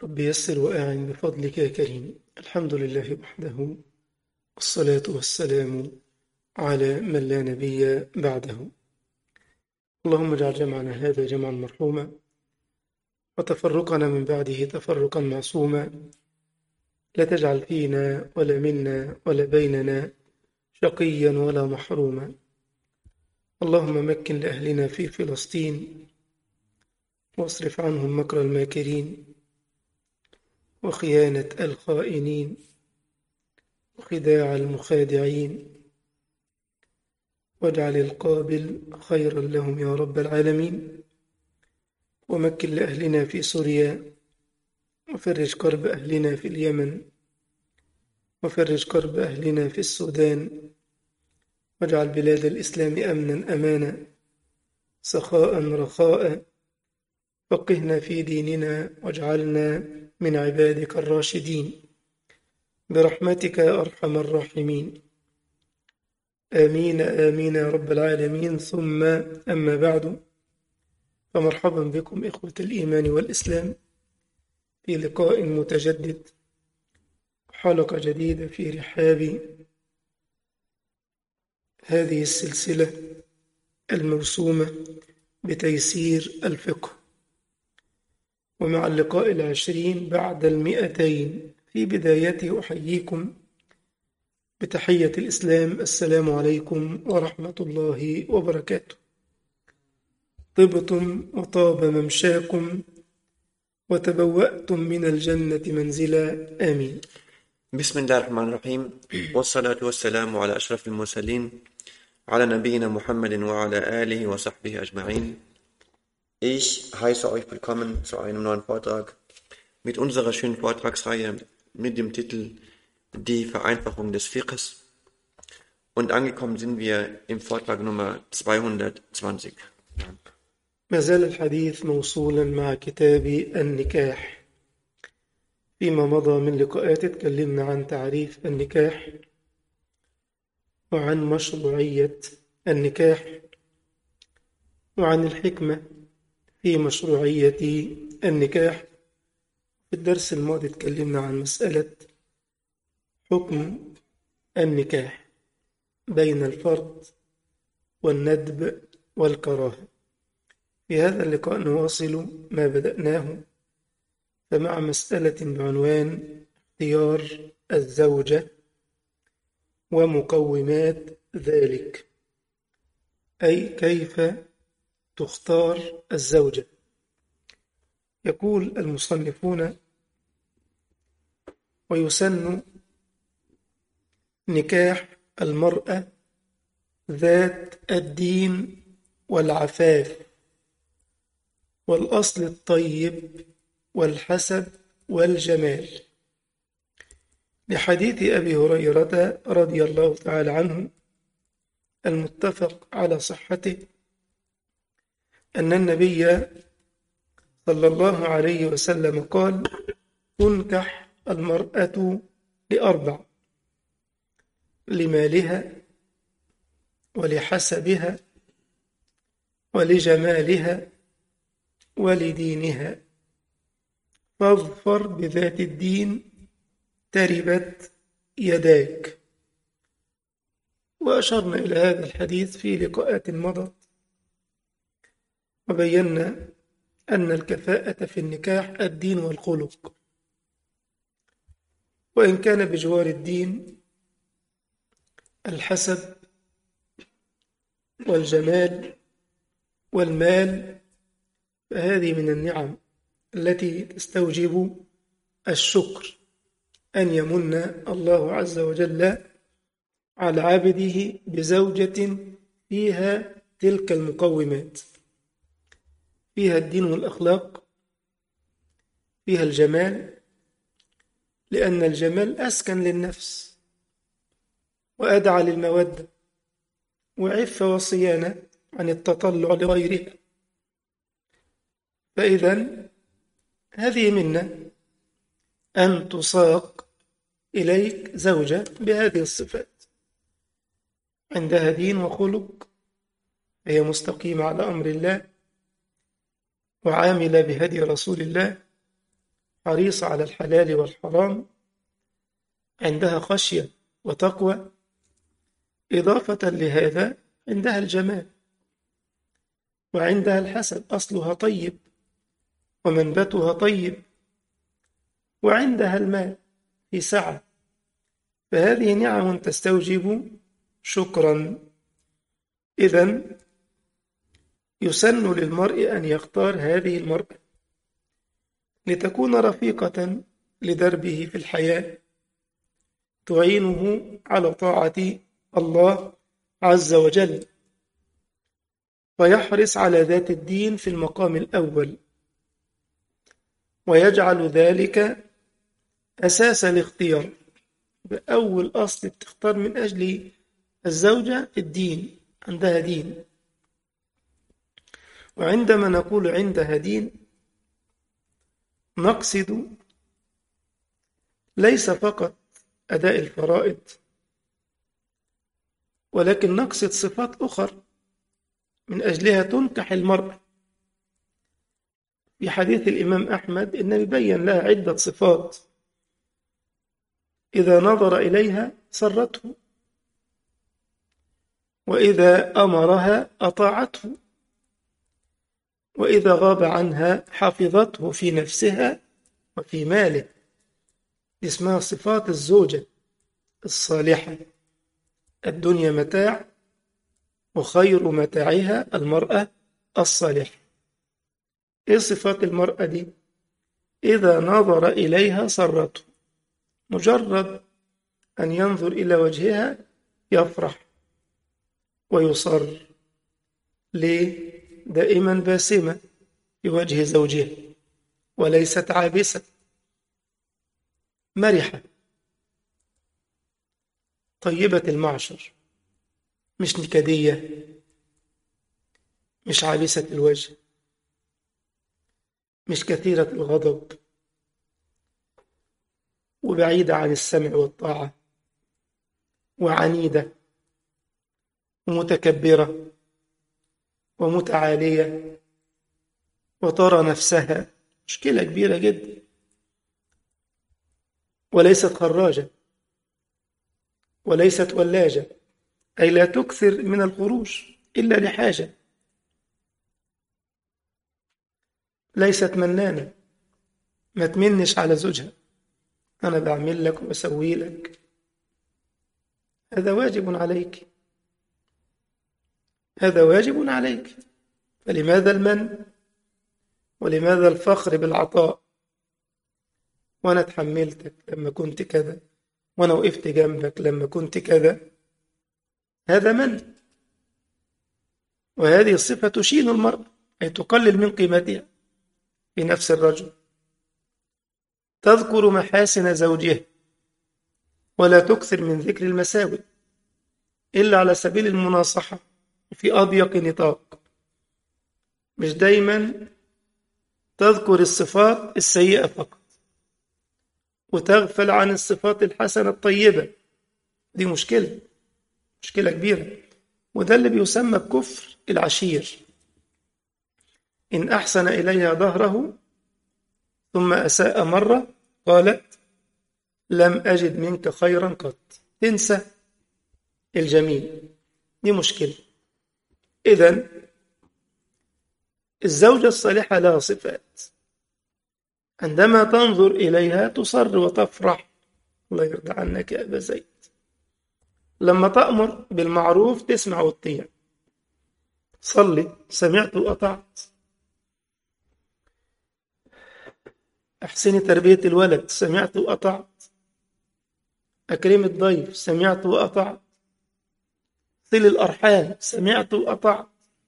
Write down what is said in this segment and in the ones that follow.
رب يسر وأعن بفضلك يا كريم الحمد لله وحده والصلاة والسلام على من لا نبي بعده اللهم اجعل جمعنا هذا جمعا مرحوما وتفرقنا من بعده تفرقا معصوما لا تجعل فينا ولا منا ولا بيننا شقيا ولا محروما اللهم مكن لأهلنا في فلسطين واصرف عنهم مكر الماكرين وخيانة الخائنين وخداع المخادعين واجعل القابل خيرا لهم يا رب العالمين ومكن لأهلنا في سوريا وفرج كرب أهلنا في اليمن وفرج كرب أهلنا في السودان واجعل بلاد الإسلام أمنا أمانا سخاء رخاء فقهنا في ديننا واجعلنا من عبادك الراشدين برحمتك يا أرحم الراحمين آمين آمين يا رب العالمين ثم أما بعد فمرحبا بكم إخوة الإيمان والإسلام في لقاء متجدد حلقة جديدة في رحاب هذه السلسلة الموسومة بتيسير الفقه ومع اللقاء العشرين بعد المئتين في بدايته أحييكم بتحية الإسلام السلام عليكم ورحمة الله وبركاته طبتم وطاب ممشاكم وتبوأتم من الجنة منزلا آمين بسم الله الرحمن الرحيم والصلاة والسلام على أشرف المرسلين على نبينا محمد وعلى آله وصحبه أجمعين Ich heiße euch willkommen zu einem neuen Vortrag mit unserer schönen Vortragsreihe mit dem Titel Die Vereinfachung des Fiqhs. Und angekommen sind wir im Vortrag Nummer 220. ما زال الحديث موصولا مع كتاب النكاح فيما مضى من لقاءات تكلمنا عن تعريف النكاح وعن مشروعية النكاح وعن الحكمة في مشروعية النكاح في الدرس الماضي تكلمنا عن مسألة حكم النكاح بين الفرد والندب والكراهة في هذا اللقاء نواصل ما بدأناه فمع مسألة بعنوان اختيار الزوجة ومقومات ذلك أي كيف تختار الزوجة يقول المصنفون ويسن نكاح المرأة ذات الدين والعفاف والأصل الطيب والحسب والجمال لحديث أبي هريرة رضي الله تعالى عنه المتفق على صحته أن النبي صلى الله عليه وسلم قال تنكح المرأة لأربع لمالها ولحسبها ولجمالها ولدينها فاظفر بذات الدين تربت يداك وأشرنا إلى هذا الحديث في لقاءات مضت وبينا أن الكفاءة في النكاح الدين والخلق وإن كان بجوار الدين الحسب والجمال والمال فهذه من النعم التي تستوجب الشكر أن يمن الله عز وجل على عبده بزوجة فيها تلك المقومات فيها الدين والأخلاق فيها الجمال لأن الجمال أسكن للنفس وأدعى للمودة وعفة وصيانة عن التطلع لغيرها فإذا هذه منا أن تساق إليك زوجة بهذه الصفات عندها دين وخلق هي مستقيمة على أمر الله وعاملة بهدي رسول الله حريصة على الحلال والحرام عندها خشية وتقوى إضافة لهذا عندها الجمال وعندها الحسب أصلها طيب ومنبتها طيب وعندها المال في سعة فهذه نعم تستوجب شكرا إذا يسن للمرء أن يختار هذه المرأة لتكون رفيقة لدربه في الحياة تعينه على طاعة الله عز وجل ويحرص على ذات الدين في المقام الأول ويجعل ذلك أساس الاختيار بأول أصل بتختار من أجل الزوجة الدين عندها دين وعندما نقول عندها دين نقصد ليس فقط أداء الفرائض ولكن نقصد صفات أخرى من أجلها تنكح المرأة في حديث الإمام أحمد إنه يبين لها عدة صفات إذا نظر إليها سرته وإذا أمرها أطاعته وإذا غاب عنها حفظته في نفسها وفي ماله دي اسمها صفات الزوجة الصالحة الدنيا متاع وخير متاعها المرأة الصالحة إيه صفات المرأة دي؟ إذا نظر إليها سرته مجرد أن ينظر إلى وجهها يفرح ويصر ليه؟ دائما باسمة في وجه زوجها وليست عابسة مرحة طيبة المعشر مش نكدية مش عابسة الوجه مش كثيرة الغضب وبعيدة عن السمع والطاعة وعنيدة ومتكبرة ومتعالية وترى نفسها مشكلة كبيرة جدا وليست خراجة وليست ولاجة أي لا تكثر من الخروج إلا لحاجة ليست منانة ما تمنش على زوجها أنا بعمل لك وأسوي لك هذا واجب عليك هذا واجب عليك فلماذا المن ولماذا الفخر بالعطاء وأنا تحملتك لما كنت كذا وأنا وقفت جنبك لما كنت كذا هذا من وهذه الصفة تشين المرأة أي تقلل من قيمتها في نفس الرجل تذكر محاسن زوجها ولا تكثر من ذكر المساوئ إلا على سبيل المناصحة في أضيق نطاق مش دايما تذكر الصفات السيئة فقط وتغفل عن الصفات الحسنة الطيبة دي مشكلة مشكلة كبيرة وده اللي بيسمى بكفر العشير إن أحسن إليها ظهره ثم أساء مرة قالت لم أجد منك خيرا قط تنسى الجميل دي مشكلة إذا الزوجة الصالحة لها صفات عندما تنظر إليها تصر وتفرح الله يرضى عنك يا أبا زيد لما تأمر بالمعروف تسمع وتطيع صلي سمعت وأطعت أحسني تربية الولد سمعت وأطعت أكرم الضيف سمعت وأطعت صل الأرحام سمعت وأطعت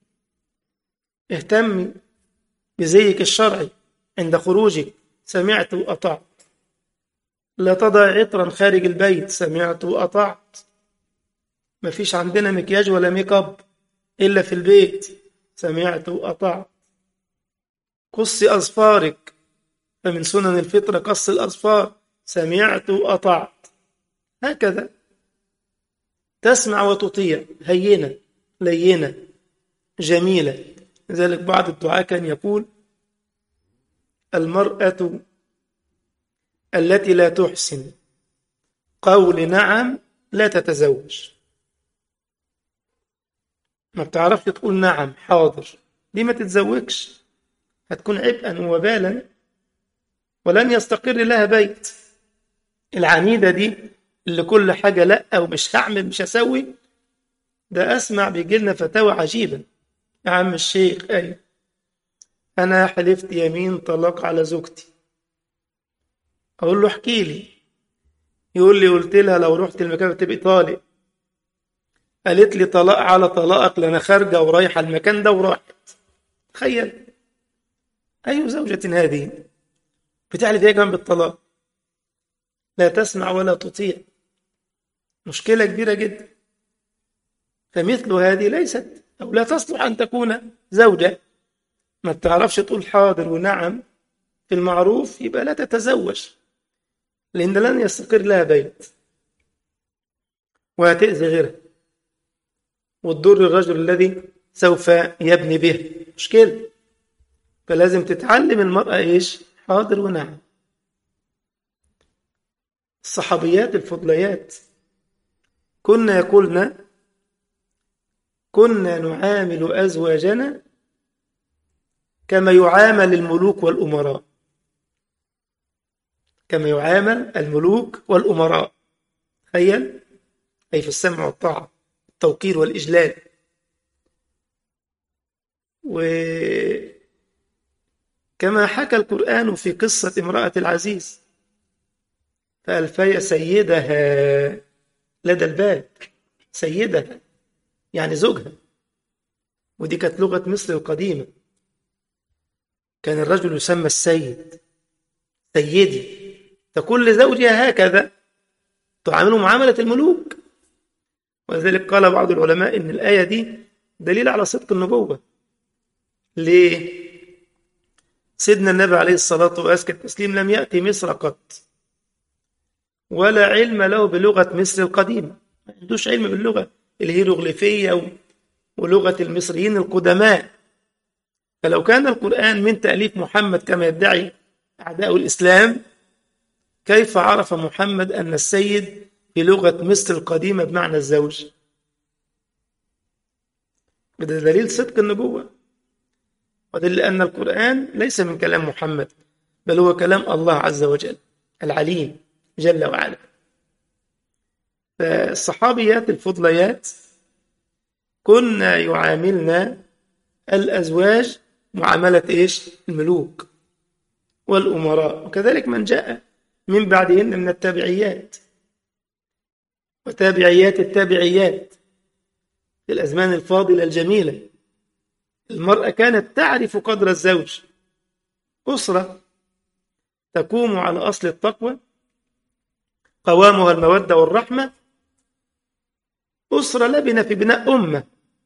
اهتمي بزيك الشرعي عند خروجك سمعت وأطعت لا تضع عطرا خارج البيت سمعت وأطعت ما فيش عندنا مكياج ولا ميك اب إلا في البيت سمعت وأطعت قصي أظفارك فمن سنن الفطرة قص الأظفار سمعت وأطعت هكذا تسمع وتطيع هينة لينة جميلة لذلك بعض الدعاء كان يقول المرأة التي لا تحسن قول نعم لا تتزوج ما بتعرفش تقول نعم حاضر دي ما تتزوجش هتكون عبئا وبالا ولن يستقر لها بيت العنيدة دي اللي كل حاجة لأ ومش هعمل مش هسوي ده أسمع بيجي لنا فتاوى عجيبة يا عم الشيخ أيوة أنا حلفت يمين طلاق على زوجتي أقول له احكي لي يقول لي قلت لها لو رحت المكان تبقي طالق قالت لي طلاق على طلاقك لأنا خارجة ورايحة المكان ده وراحت تخيل أي زوجة هذه بتعرف إيه كمان بالطلاق لا تسمع ولا تطيع مشكلة كبيرة جدا فمثل هذه ليست أو لا تصلح أن تكون زوجة ما بتعرفش تقول حاضر ونعم في المعروف يبقى لا تتزوج لأن لن يستقر لها بيت وهتأذي غيرها وتضر الرجل الذي سوف يبني به مشكلة فلازم تتعلم المرأة إيش حاضر ونعم الصحابيات الفضليات كنا يقولن كنا نعامل أزواجنا كما يعامل الملوك والأمراء كما يعامل الملوك والأمراء تخيل أي في السمع والطاعة التوقير والإجلال وكما حكى القرآن في قصة امرأة العزيز فألفي سيدها لدى الباب سيدها يعني زوجها ودي كانت لغة مصر القديمة كان الرجل يسمى السيد سيدي تقول لزوجها هكذا تعامله معاملة الملوك ولذلك قال بعض العلماء إن الآية دي دليل على صدق النبوة ليه؟ سيدنا النبي عليه الصلاة وأزكى التسليم لم يأتي مصر قط ولا علم له بلغة مصر القديمة ما عندوش علم باللغة الهيروغليفية ولغة المصريين القدماء فلو كان القرآن من تأليف محمد كما يدعي أعداء الإسلام كيف عرف محمد أن السيد في لغة مصر القديمة بمعنى الزوج ده دليل صدق النبوة ودليل أن القرآن ليس من كلام محمد بل هو كلام الله عز وجل العليم جل وعلا فالصحابيات الفضليات كنا يعاملنا الأزواج معاملة إيش الملوك والأمراء وكذلك من جاء من بعدهن من التابعيات وتابعيات التابعيات في الأزمان الفاضلة الجميلة المرأة كانت تعرف قدر الزوج أسرة تقوم على أصل التقوى قوامها المودة والرحمة أسرة لبنة في بناء أمة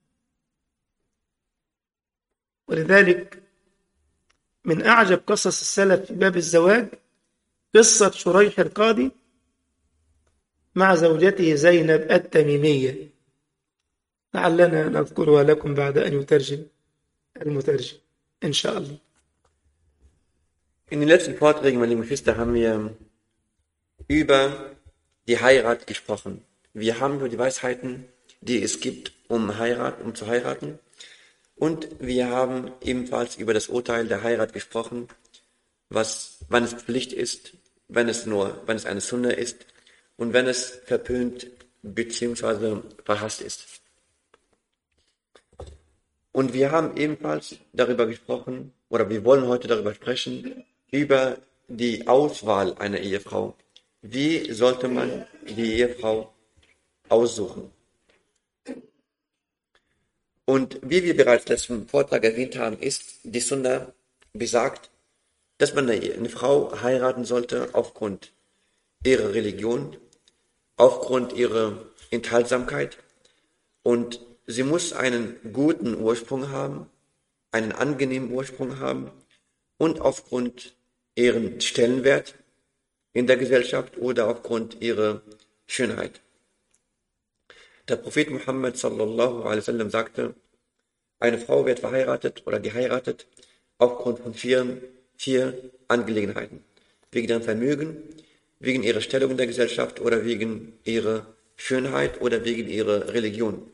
ولذلك من أعجب قصص السلف في باب الزواج قصة شريح القاضي مع زوجته زينب التميمية لعلنا نذكرها لكم بعد أن يترجم المترجم إن شاء الله In den letzten Vorträgen, meine lieben Geschwister, haben wir über die Heirat gesprochen. Wir haben über die Weisheiten, die es gibt, um Heirat, um zu heiraten. Und wir haben ebenfalls über das Urteil der Heirat gesprochen, was, wann es Pflicht ist, wenn es nur, wenn es eine Sunde ist und wenn es verpönt bzw. verhasst ist. Und wir haben ebenfalls darüber gesprochen, oder wir wollen heute darüber sprechen, über die Auswahl einer Ehefrau. Wie sollte man die Ehefrau aussuchen? Und wie wir bereits letzten Vortrag erwähnt haben, ist die Sunna besagt, dass man eine, eine Frau heiraten sollte aufgrund ihrer Religion, aufgrund ihrer Enthaltsamkeit und sie muss einen guten Ursprung haben, einen angenehmen Ursprung haben und aufgrund ihren Stellenwert in der Gesellschaft oder aufgrund ihrer Schönheit. Der Prophet Muhammad sallallahu alaihi wasallam sagte, eine Frau wird verheiratet oder geheiratet aufgrund von vier, vier Angelegenheiten. wegen ihrem Vermögen, wegen ihrer Stellung in der Gesellschaft oder wegen ihrer Schönheit oder wegen ihrer Religion.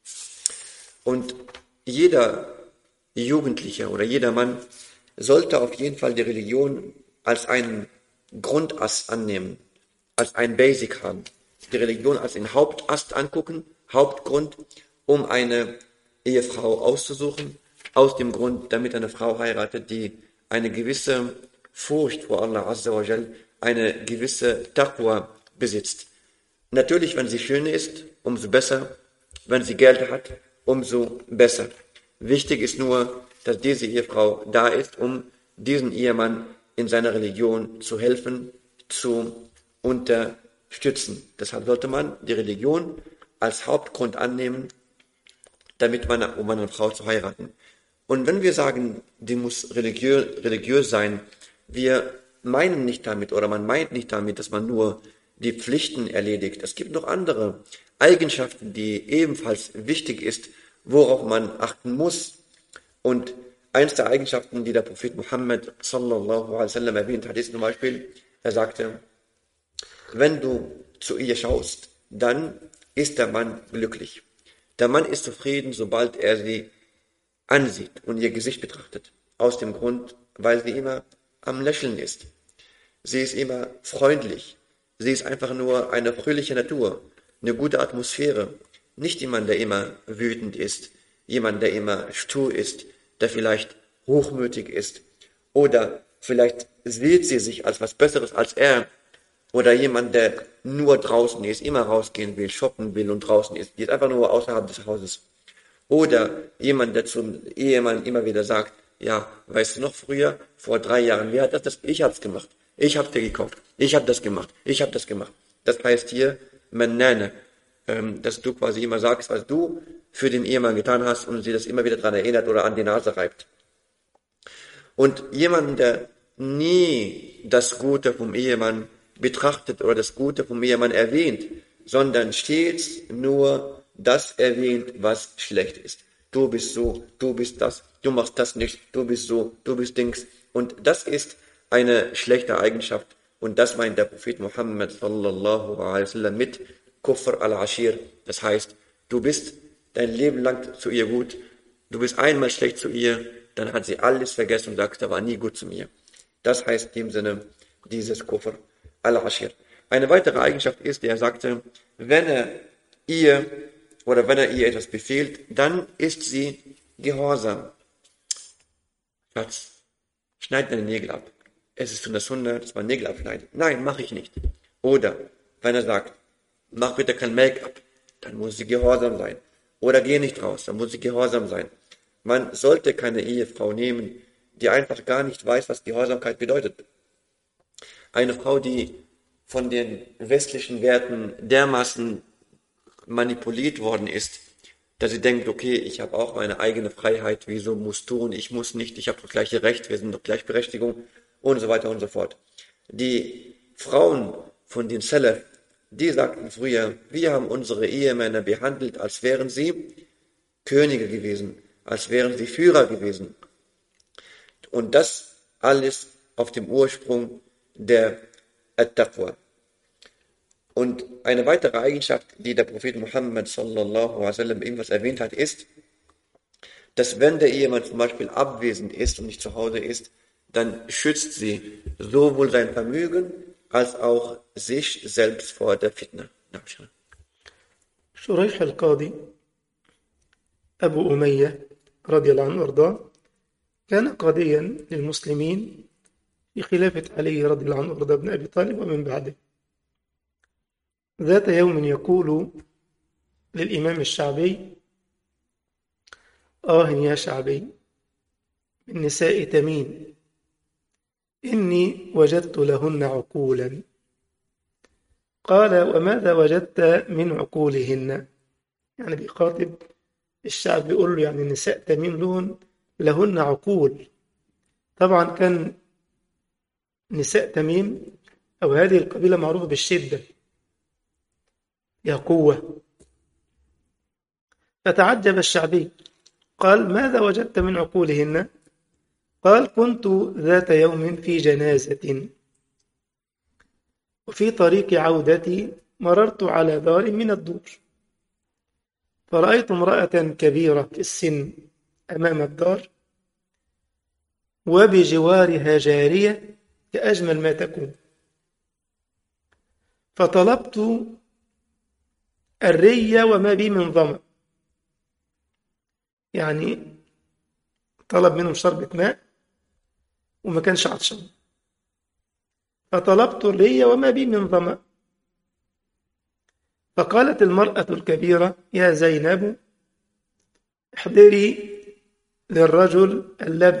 Und jeder Jugendliche oder jeder Mann sollte auf jeden Fall die Religion als einen Grundast annehmen, als ein Basic haben. Die Religion als den Hauptast angucken, Hauptgrund, um eine Ehefrau auszusuchen, aus dem Grund, damit eine Frau heiratet, die eine gewisse Furcht vor Allah Azza wa Jal, eine gewisse Taqwa besitzt. Natürlich, wenn sie schön ist, umso besser. Wenn sie Geld hat, umso besser. Wichtig ist nur, dass diese Ehefrau da ist, um diesen Ehemann in seiner Religion zu helfen, zu unterstützen. Deshalb sollte man die Religion als Hauptgrund annehmen, damit man, um eine Frau zu heiraten. Und wenn wir sagen, die muss religiös, religiös sein, wir meinen nicht damit oder man meint nicht damit, dass man nur die Pflichten erledigt. Es gibt noch andere Eigenschaften, die ebenfalls wichtig ist, worauf man achten muss. Und eins der Eigenschaften, die der Prophet Muhammad sallallahu alaihi wasallam erwähnt hat, ist zum Beispiel, er sagte, wenn du zu ihr schaust, dann ist der Mann glücklich. Der Mann ist zufrieden, sobald er sie ansieht und ihr Gesicht betrachtet. Aus dem Grund, weil sie immer am Lächeln ist. Sie ist immer freundlich. Sie ist einfach nur eine fröhliche Natur, eine gute Atmosphäre. Nicht jemand, der immer wütend ist, jemand, der immer stur ist, der vielleicht hochmütig ist oder vielleicht sieht sie sich als was Besseres als er oder jemand, der nur draußen ist, immer rausgehen will, shoppen will und draußen ist, die ist einfach nur außerhalb des Hauses. Oder jemand, der zum Ehemann immer wieder sagt, ja, weißt du noch früher, vor drei Jahren, wer hat das? das ich hab's gemacht. Ich hab dir gekauft. Ich hab das gemacht. Ich hab das gemacht. Das heißt hier, Menene, ähm, dass du quasi immer sagst, was du für den Ehemann getan hast und sie das immer wieder daran erinnert oder an die Nase reibt. Und jemand, der nie das Gute vom Ehemann betrachtet oder das Gute vom Ehemann erwähnt, sondern stets nur das erwähnt, was schlecht ist. Du bist so, du bist das, du machst das nicht, du bist so, du bist Dings. Und das ist eine schlechte Eigenschaft. Und das meint der Prophet Muhammad sallallahu alaihi wasallam mit Kufr al-Ashir. Das heißt, du bist dein Leben lang zu ihr gut, du bist einmal schlecht zu ihr, dann hat sie alles vergessen und sagt, er war nie gut zu mir. Das heißt in dem Sinne dieses Kufr al-Ashir. Eine weitere Eigenschaft ist, er sagte, wenn er ihr oder wenn er ihr etwas befehlt, dann ist sie gehorsam. Schatz, schneid deine Nägel ab. Es ist von der Sunde, dass man Nägel abschneidet. Nein, mache ich nicht. Oder wenn er sagt, mach bitte kein Make-up, dann muss sie gehorsam sein. Oder geh nicht raus, dann muss sie gehorsam sein. Man sollte keine Ehefrau nehmen, die einfach gar nicht weiß, was Gehorsamkeit bedeutet. Eine Frau, die von den westlichen Werten dermaßen manipuliert worden ist, dass sie denkt, okay, ich habe auch meine eigene Freiheit, wieso musst du und ich muss nicht, ich habe das gleiche Recht, wir sind doch Gleichberechtigung und so weiter und so fort. Die Frauen von den Salaf, die sagten früher, wir haben unsere Ehemänner behandelt, als wären sie Könige gewesen, als wären sie Führer gewesen. Und das alles auf dem Ursprung der At-Taqwa. Und eine weitere Eigenschaft, die der Prophet Muhammad sallallahu alaihi wasallam irgendwas erwähnt hat, ist, dass wenn der Ehemann zum Beispiel abwesend ist und nicht zu Hause ist, dann schützt sie sowohl sein Vermögen als auch sich selbst vor der Fitna. شريح القاضي أبو أمية رضي الله عنه وارضاه كان قاضيا للمسلمين في خلافة علي رضي الله عنه وارضاه بن أبي طالب ومن بعده ذات يوم يقول للإمام الشعبي آه يا شعبي من نساء تميم إني وجدت لهن عقولا قال وماذا وجدت من عقولهن يعني بيخاطب الشعب بيقول له يعني نساء تميم لهن لهن عقول طبعا كان نساء تميم أو هذه القبيلة معروفة بالشدة يا قوة فتعجب الشعبي قال ماذا وجدت من عقولهن قال كنت ذات يوم في جنازة وفي طريق عودتي مررت على دار من الدور فرأيت امرأة كبيرة في السن أمام الدار وبجوارها جارية كأجمل ما تكون فطلبت الري وما بي من ظمأ يعني طلب منهم شربة ماء وما كانش عطشان فطلبت الري وما بي من ظمأ فقالت المرأة الكبيرة يا زينب احضري للرجل اللبن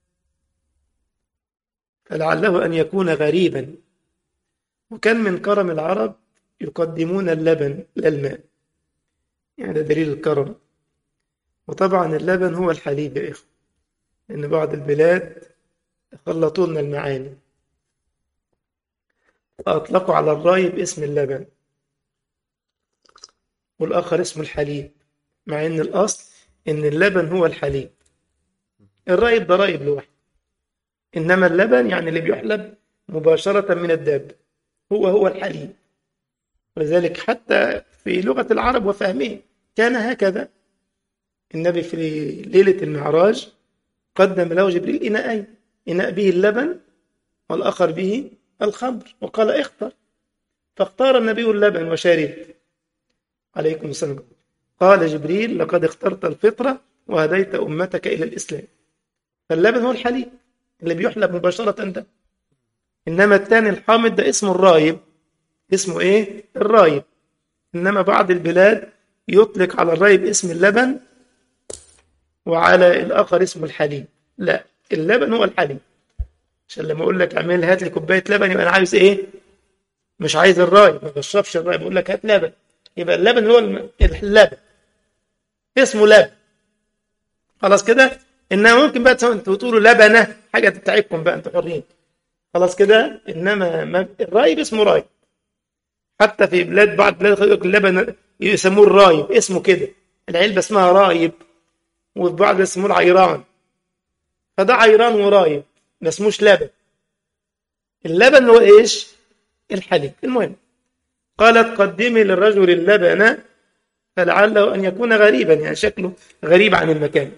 فلعله أن يكون غريبا وكان من كرم العرب يقدمون اللبن للماء يعني ده دليل الكرم وطبعا اللبن هو الحليب يا إخوة لأن بعض البلاد خلطوا لنا المعاني فأطلقوا على الرايب اسم اللبن والآخر اسمه الحليب مع إن الأصل إن اللبن هو الحليب الرايب ده رايب لوحده إنما اللبن يعني اللي بيحلب مباشرة من الدابة هو هو الحليب ولذلك حتى في لغة العرب وفهمهم كان هكذا النبي في ليلة المعراج قدم له جبريل إناءين إناء به اللبن والآخر به الخمر وقال اختر فاختار النبي اللبن وشرب عليكم السلام قال جبريل لقد اخترت الفطرة وهديت أمتك إلى الإسلام فاللبن هو الحليب اللي بيحلب مباشرة ده إنما الثاني الحامض ده اسمه الرايب اسمه إيه؟ الرايب إنما بعض البلاد يطلق على الرايب اسم اللبن وعلى الآخر اسمه الحليب لا اللبن هو الحليب عشان لما أقول لك اعمل هات لي كوباية لبن يبقى أنا عايز إيه؟ مش عايز الرايب ما بشربش الرايب بقول لك هات لبن يبقى اللبن هو اللبن اسمه لبن خلاص كده انما ممكن بقى انتوا تقولوا لبنه حاجه تتعبكم بقى انتوا حرين خلاص كده انما الرايب اسمه رايب حتى في بلاد بعض بلاد اللبن يسموه الرايب اسمه كده العلبه اسمها رايب وفي بعض يسموه العيران فده عيران ورايب ما اسموش لبن اللبن هو ايش الحليب المهم قالت قدمي للرجل اللبن فلعله ان يكون غريبا يعني شكله غريب عن المكان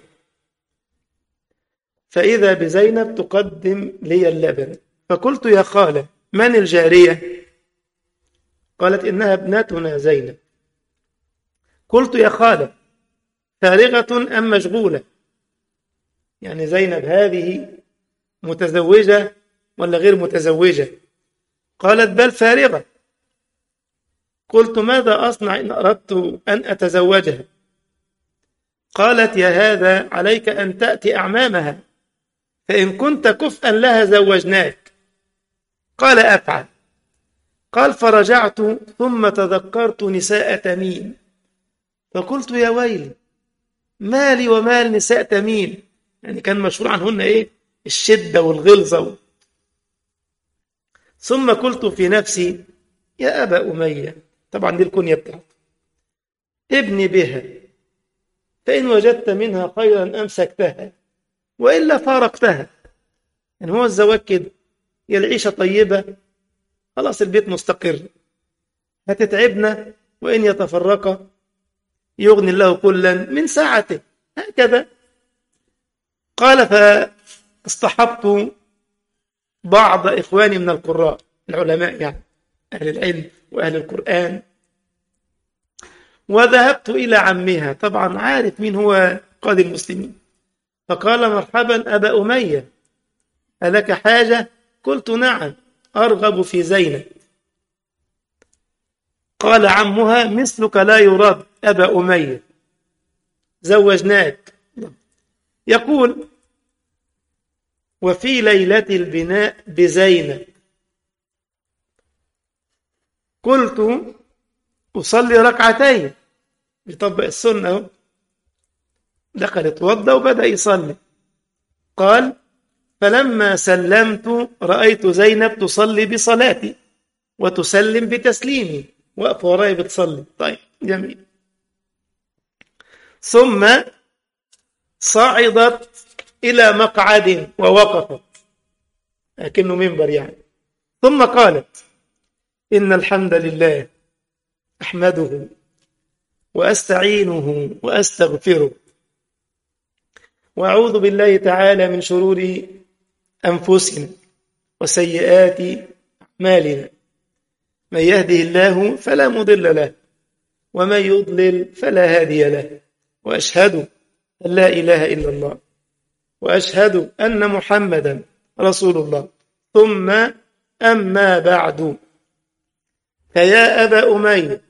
فإذا بزينب تقدم لي اللبن فقلت يا خالة من الجارية قالت إنها ابنتنا زينب قلت يا خالة فارغة أم مشغولة يعني زينب هذه متزوجة ولا غير متزوجة قالت بل فارغة قلت ماذا أصنع إن أردت أن أتزوجها قالت يا هذا عليك أن تأتي أعمامها فإن كنت كفءا لها زوجناك قال أفعل قال فرجعت ثم تذكرت نساء تميم فقلت يا ويلي مالي ومال نساء تميم يعني كان مشهور عنهن إيه الشدة والغلظة ثم قلت في نفسي يا أبا أمية طبعا دي الكنية بتاعته ابني بها فإن وجدت منها خيرا أمسكتها وإلا فارقتها يعني هو الزواج كده يا العيشة طيبة خلاص البيت مستقر هتتعبنا وإن يتفرقا يغني الله كلا من ساعته هكذا قال فاصطحبت بعض إخواني من القراء العلماء يعني أهل العلم وأهل القرآن وذهبت إلى عمها طبعا عارف مين هو قاضي المسلمين فقال مرحبا أبا أمية ألك حاجة قلت نعم أرغب في زينب قال عمها مثلك لا يراد أبا أمية زوجناك يقول وفي ليلة البناء بزينب قلت أصلي ركعتين يطبق السنة دخل اتوضى وبدأ يصلي قال فلما سلمت رأيت زينب تصلي بصلاتي وتسلم بتسليمي واقف وراي بتصلي طيب جميل ثم صعدت إلى مقعد ووقفت لكنه منبر يعني ثم قالت إن الحمد لله أحمده وأستعينه وأستغفره وأعوذ بالله تعالى من شرور أنفسنا وسيئات أعمالنا من يهده الله فلا مضل له ومن يضلل فلا هادي له وأشهد أن لا إله إلا الله وأشهد أن محمدا رسول الله ثم أما بعد فيا أبا أمية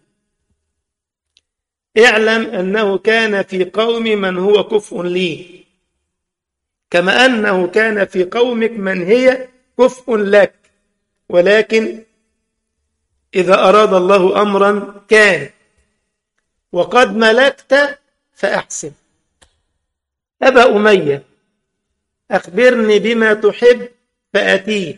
اعلم أنه كان في قوم من هو كفء لي كما أنه كان في قومك من هي كفء لك ولكن إذا أراد الله أمرا كان وقد ملكت فأحسن أبا أمية أخبرني بما تحب فأتيه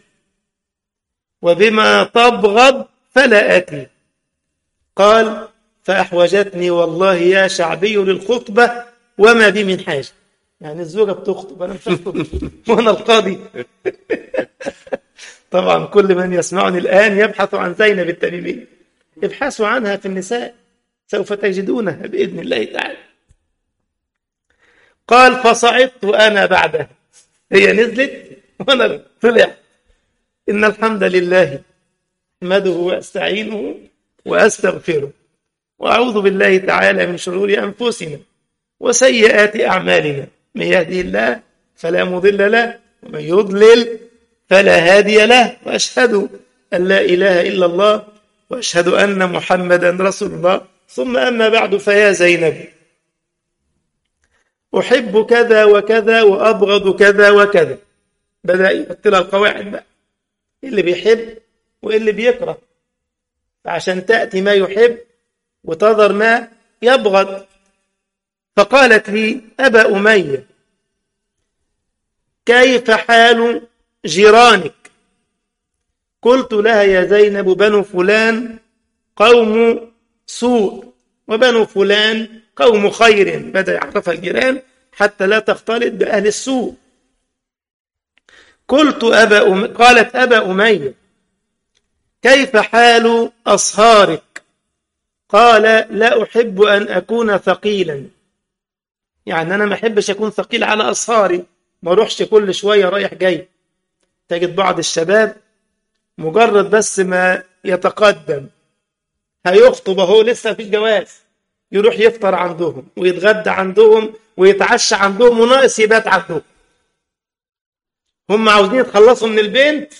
وبما تبغض فلا أتي قال فأحوجتني والله يا شعبي للخطبة وما بي من حاجة يعني الزوجة بتخطب أنا مش هخطب وأنا القاضي طبعا كل من يسمعني الآن يبحث عن زينب التميمية ابحثوا عنها في النساء سوف تجدونها بإذن الله تعالى قال فصعدت أنا بعدها هي نزلت وأنا طلع إن الحمد لله أحمده وأستعينه وأستغفره وأعوذ بالله تعالى من شرور أنفسنا وسيئات أعمالنا من يهدي الله فلا مضل له ومن يضلل فلا هادي له وأشهد أن لا إله إلا الله وأشهد أن محمدا رسول الله ثم أما بعد فيا زينب أحب كذا وكذا وأبغض كذا وكذا بدأ يحط لها القواعد بقى اللي بيحب واللي بيكره فعشان تأتي ما يحب وتظهر ما يبغض فقالت لي أبا أمية كيف حال جيرانك قلت لها يا زينب بنو فلان قوم سوء وبنو فلان قوم خير بدأ يعرفها الجيران حتى لا تختلط بأهل السوء قلت أبا أم... قالت أبا أمية كيف حال أصهارك قال لا أحب أن أكون ثقيلا يعني أنا ما أحبش أكون ثقيل على أصهاري ما أروحش كل شوية رايح جاي تجد بعض الشباب مجرد بس ما يتقدم هيخطب اهو لسه في الجواز يروح يفطر عندهم ويتغدى عندهم ويتعشى عندهم وناقص يبات عندهم هم عاوزين يتخلصوا من البنت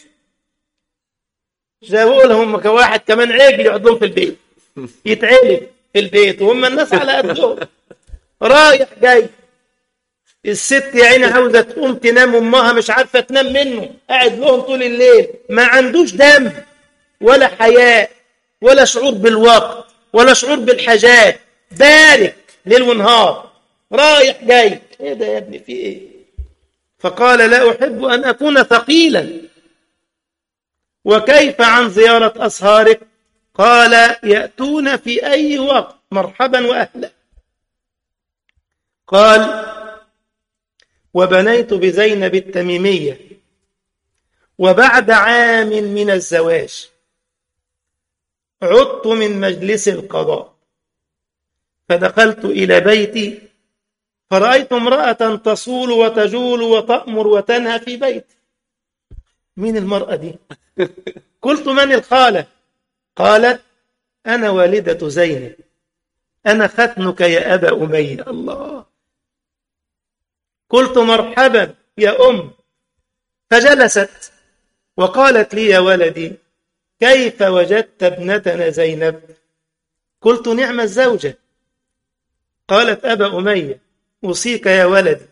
جابوا لهم كواحد كمان عجل يقعد لهم في البيت يتعلف في البيت وهم الناس على قدهم رايح جاي الست يا عيني عاوزه تقوم تنام امها مش عارفه تنام منه قاعد لهم طول الليل ما عندوش دم ولا حياء ولا شعور بالوقت ولا شعور بالحاجات بارك ليل ونهار رايح جاي ايه ده يا ابني في ايه فقال لا احب ان اكون ثقيلا وكيف عن زياره اصهارك قال ياتون في اي وقت مرحبا واهلا قال وبنيت بزينب التميميه وبعد عام من الزواج عدت من مجلس القضاء فدخلت إلى بيتي فرأيت امرأة تصول وتجول وتأمر وتنهى في بيتي مين المرأة دي؟ قلت من الخالة؟ قالت أنا والدة زينب أنا ختنك يا أبا أمية الله قلت مرحبا يا أم فجلست وقالت لي يا ولدي كيف وجدت ابنتنا زينب قلت نعم الزوجة قالت أبا أمية أوصيك يا ولدي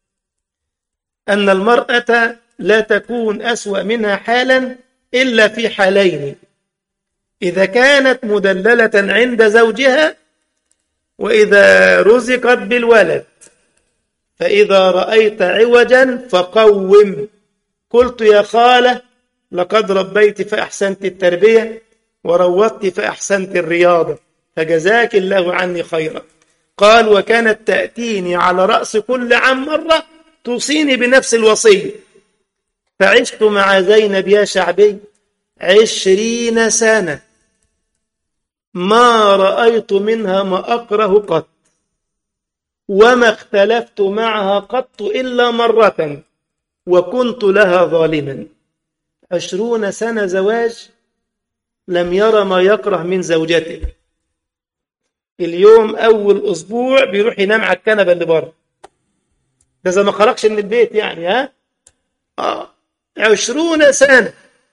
أن المرأة لا تكون أسوأ منها حالا إلا في حالين إذا كانت مدللة عند زوجها وإذا رزقت بالولد فإذا رأيت عوجا فقوم قلت يا خالة لقد ربيت فأحسنت التربية وروضت فأحسنت الرياضة فجزاك الله عني خيرا قال وكانت تأتيني على رأس كل عام مرة توصيني بنفس الوصية فعشت مع زينب يا شعبي عشرين سنة ما رأيت منها ما أكره قط وما اختلفت معها قط إلا مرة وكنت لها ظالما عشرون سنة زواج لم يرى ما يكره من زوجته اليوم أول أسبوع بيروح ينام على الكنبة اللي بره ده إذا ما خرجش من البيت يعني ها آه. عشرون سنة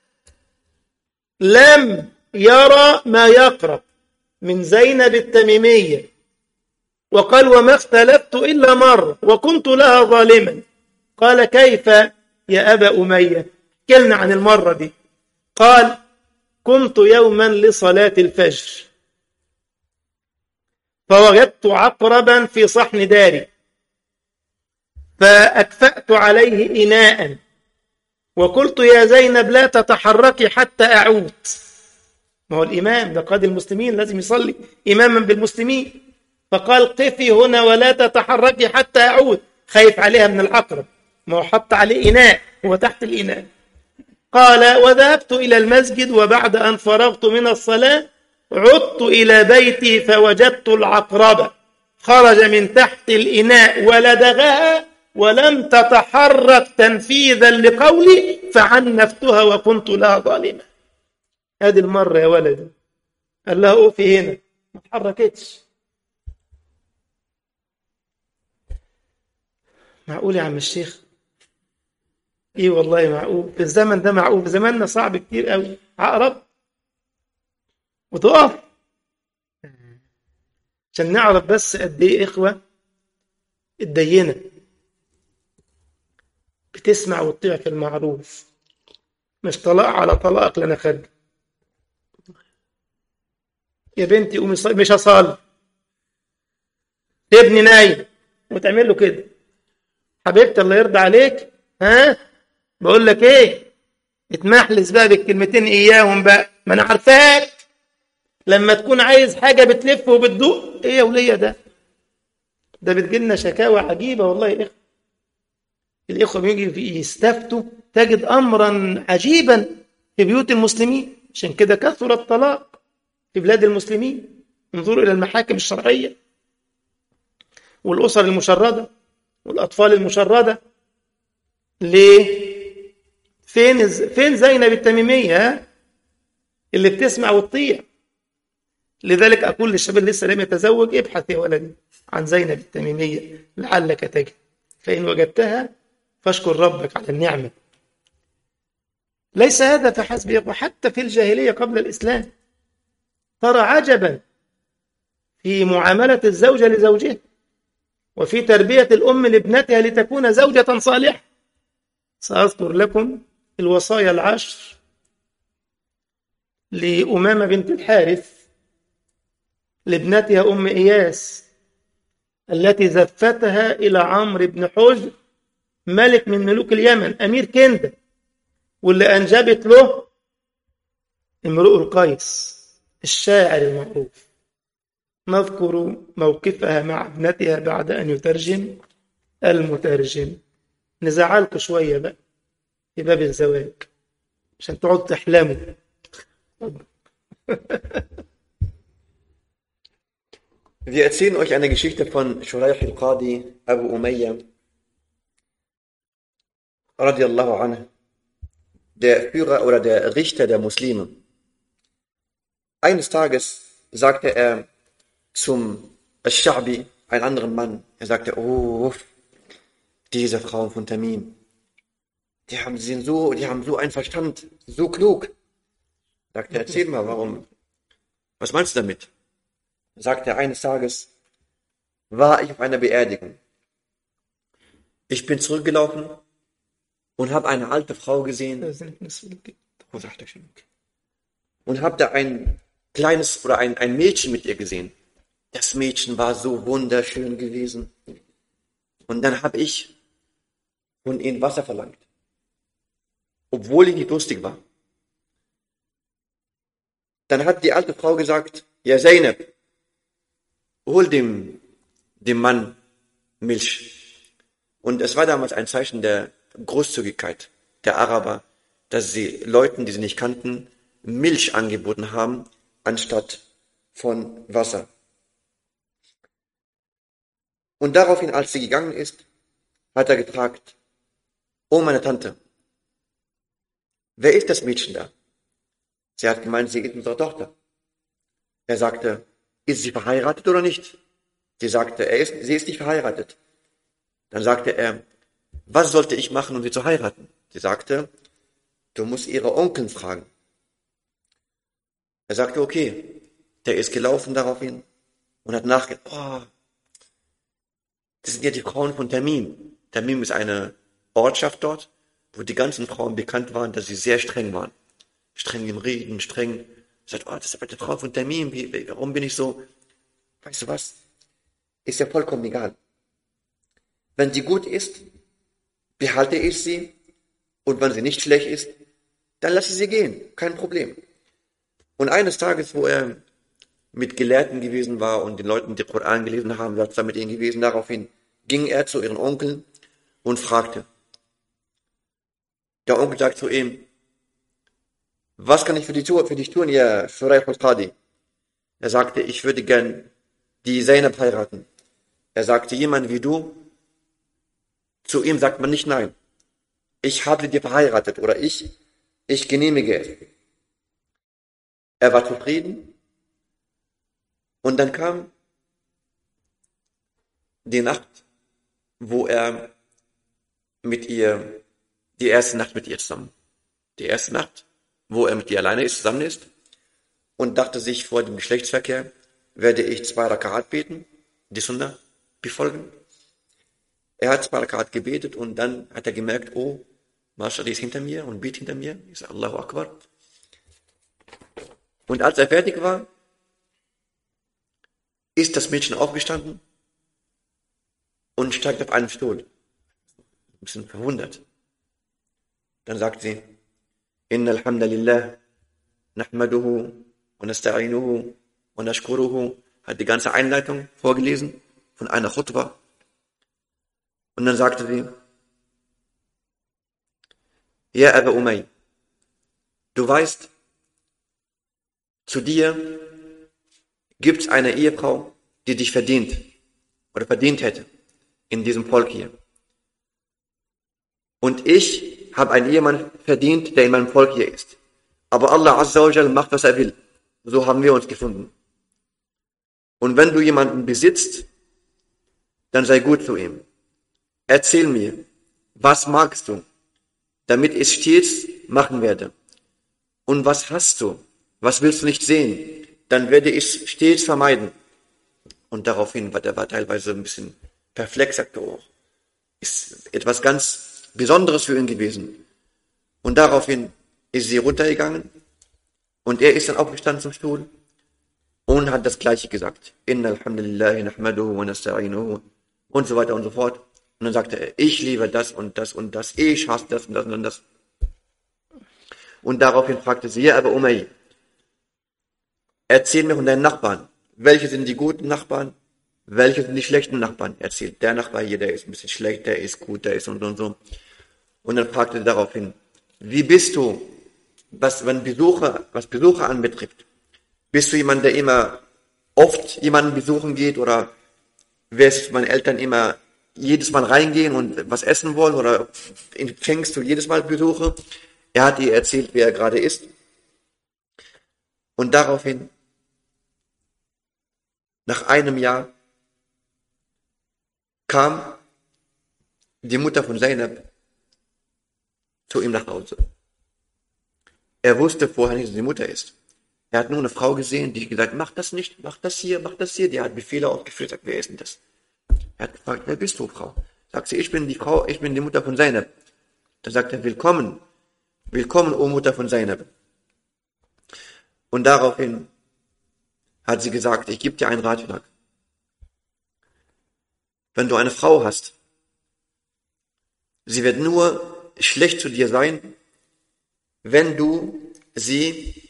لم يرى ما يقرب من زينب التميمية وقال وما اختلفت إلا مرة وكنت لها ظالما قال كيف يا أبا أمية كلنا عن المرة دي قال قمت يوما لصلاة الفجر فوجدت عقربا في صحن داري فأكفأت عليه إناء وقلت يا زينب لا تتحركي حتى أعود ما هو الإمام ده قاضي المسلمين لازم يصلي إماما بالمسلمين فقال قفي هنا ولا تتحركي حتى أعود خايف عليها من العقرب ما هو حط عليه إناء هو تحت الإناء قال وذهبت إلى المسجد وبعد أن فرغت من الصلاة عدت إلى بيتي فوجدت العقرب خرج من تحت الإناء ولدغها ولم تتحرك تنفيذا لقولي فعنفتها وكنت لها ظالمة هذه المرة يا ولدي قال لها أوفي هنا ما تحركتش معقول يا عم الشيخ ايه والله معقول في الزمن ده معقول في زماننا صعب كتير قوي عقرب وتقف عشان نعرف بس قد ايه اخوه الدينه بتسمع وتطيع في المعروف مش طلاق على طلاق لنا خد يا بنتي قومي صلي مش هصلي ابني نايم وتعمل له كده حبيبتي الله يرضى عليك ها بقول لك ايه اتمحلس بقى بالكلمتين اياهم بقى ما انا عارفاك لما تكون عايز حاجه بتلف وبتدوق ايه يا وليه ده ده بتجيلنا شكاوى عجيبه والله يا اخوه الاخوه بيجي يستفتوا تجد امرا عجيبا في بيوت المسلمين عشان كده كثر الطلاق في بلاد المسلمين انظروا الى المحاكم الشرعيه والاسر المشرده والاطفال المشرده ليه فين فين زينب التميميه اللي بتسمع وتطيع لذلك اقول للشباب اللي لسه لم يتزوج ابحث يا ولدي عن زينب التميميه لعلك تجد فان وجدتها فاشكر ربك على النعمه ليس هذا فحسب وحتى في الجاهليه قبل الاسلام ترى عجبا في معامله الزوجه لزوجها وفي تربيه الام لابنتها لتكون زوجه صالحه ساذكر لكم الوصايا العشر لأمامة بنت الحارث لابنتها أم إياس التي زفتها إلى عمرو بن حجر ملك من ملوك اليمن أمير كندة واللي أنجبت له امرؤ القيس الشاعر المعروف نذكر موقفها مع ابنتها بعد أن يترجم المترجم نزعلكم شوية بقى في باب الزواج عشان تقعد تحلموا Wir erzählen euch eine Geschichte von Shuraih al-Qadi Abu Umayyah radiallahu anhu, der Führer oder der Richter der Muslime. Eines Tages sagte er zum Al-Sha'bi, einen anderen Mann, er sagte, oh, diese Frauen von Tamim, die haben, sie sind so, die haben so einen Verstand, so klug. Sagt er, erzähl mal, warum? Was meinst du damit? Sagt er, eines Tages war ich auf einer Beerdigung. Ich bin zurückgelaufen und habe eine alte Frau gesehen und habe da ein kleines oder ein, ein Mädchen mit ihr gesehen. Das Mädchen war so wunderschön gewesen. Und dann habe ich von ihnen Wasser verlangt obwohl ich nicht lustig war. Dann hat die alte Frau gesagt, ja Zeynep, hol dem, dem Mann Milch. Und es war damals ein Zeichen der Großzügigkeit der Araber, dass sie Leuten, die sie nicht kannten, Milch angeboten haben, anstatt von Wasser. Und daraufhin, als sie gegangen ist, hat er gefragt, oh meine Tante, wer ist das Mädchen da? Sie hat gemeint, sie ist unsere Tochter. Er sagte, ist sie verheiratet oder nicht? Sie sagte, er ist, sie ist nicht verheiratet. Dann sagte er, was sollte ich machen, um sie zu heiraten? Sie sagte, du musst ihre Onkeln fragen. Er sagte, okay. Der ist gelaufen daraufhin und hat nachgedacht, oh, das sind ja die Frauen von Tamim. Tamim ist eine Ortschaft dort, wo die ganzen Frauen bekannt waren, dass sie sehr streng waren. Streng im Reden, streng. Sagt, oh, das ist aber die Frau von Tamim, warum bin ich so? Weißt du was? Ist ja vollkommen egal. Wenn die gut ist, behalte ich sie. Und wenn sie nicht schlecht ist, dann lasse sie gehen. Kein Problem. Und eines Tages, wo er mit Gelehrten gewesen war und den Leuten den Koran gelesen haben, war zwar mit ihnen gewesen, daraufhin ging er zu ihren Onkeln und fragte. Der Onkel sagt zu ihm, was kann ich für, die, für dich tun, ihr Shuraih al-Qadi? Er sagte, ich würde gern die Zainab heiraten. Er sagte, jemand wie du, zu ihm sagt man nicht nein. Ich habe dir verheiratet oder ich, ich genehmige es. Er war zufrieden und dann kam die Nacht, wo er mit ihr, die erste Nacht mit ihr zusammen, die erste Nacht, wo er mit ihr alleine ist, zusammen ist und dachte sich vor dem Geschlechtsverkehr, werde ich zwei Rakat beten, die Sunna befolgen. Er hat zwei Rakat gebetet und dann hat er gemerkt, oh, Mascha, die ist hinter mir und betet hinter mir. Ich sage Allahu Akbar. Und als er fertig war, ist das Mädchen aufgestanden und steigt auf einen Stuhl. Ein bisschen verwundert. Dann sagt sie, Inna alhamdulillah, nahmaduhu, und nasta'inuhu, und nashkuruhu, hat die ganze Einleitung vorgelesen von einer Khutbah. Und dann sagte sie, Ja, Abu Umay, du weißt, zu dir gibt es eine Ehefrau, die dich verdient oder verdient hätte in diesem Volk hier. Und ich habe einen Ehemann verdient, der in meinem Volk hier ist. Aber Allah Azza wa Jal macht, was er will. So haben wir uns gefunden. Und wenn du jemanden besitzt, dann sei gut zu ihm. Erzähl mir, was magst du, damit ich stets machen werde. Und was hast du, was willst du nicht sehen, dann werde ich stets vermeiden. Und daraufhin war der war teilweise ein bisschen perplex, sagte auch, ist etwas ganz Besonderes für ihn gewesen. Und daraufhin ist sie runtergegangen und er ist dann aufgestanden zum Stuhl und hat das Gleiche gesagt. Inna alhamdulillahi nahmaduhu wa nasta'inuhu und so weiter und so fort. Und dann sagte er, ich liebe das und das und das, ich hasse das und das und das. Und daraufhin fragte sie, ja, aber Umay, erzähl mir von deinen Nachbarn. Welche sind die guten Nachbarn? Welche sind die schlechten Nachbarn? Erzählt der Nachbar hier, der ist ein bisschen schlecht, der ist gut, der ist und so und so. Und dann fragte er daraufhin, wie bist du, was, wenn Besucher, was Besucher anbetrifft? Bist du jemand, der immer oft jemanden besuchen geht oder wirst meine Eltern immer jedes Mal reingehen und was essen wollen oder empfängst du jedes Mal Besuche? Er hat ihr erzählt, wer er gerade ist. Und daraufhin, nach einem Jahr, kam die Mutter von Zainab zu ihm nach Hause. Er wusste vorher nicht, dass sie die Mutter ist. Er hat nur eine Frau gesehen, die gesagt, mach das nicht, mach das hier, mach das hier. Die hat Befehle ausgeführt, sagt, wer ist denn das? Er hat gefragt, wer bist du, Frau? Sagt sie, ich bin die Frau, ich bin die Mutter von Zainab. Da sagt er, willkommen, willkommen, o Mutter von Zainab. Und daraufhin hat sie gesagt, ich gebe dir einen Ratschlag. Wenn du eine Frau hast, sie wird nur schlecht zu dir sein, wenn du sie,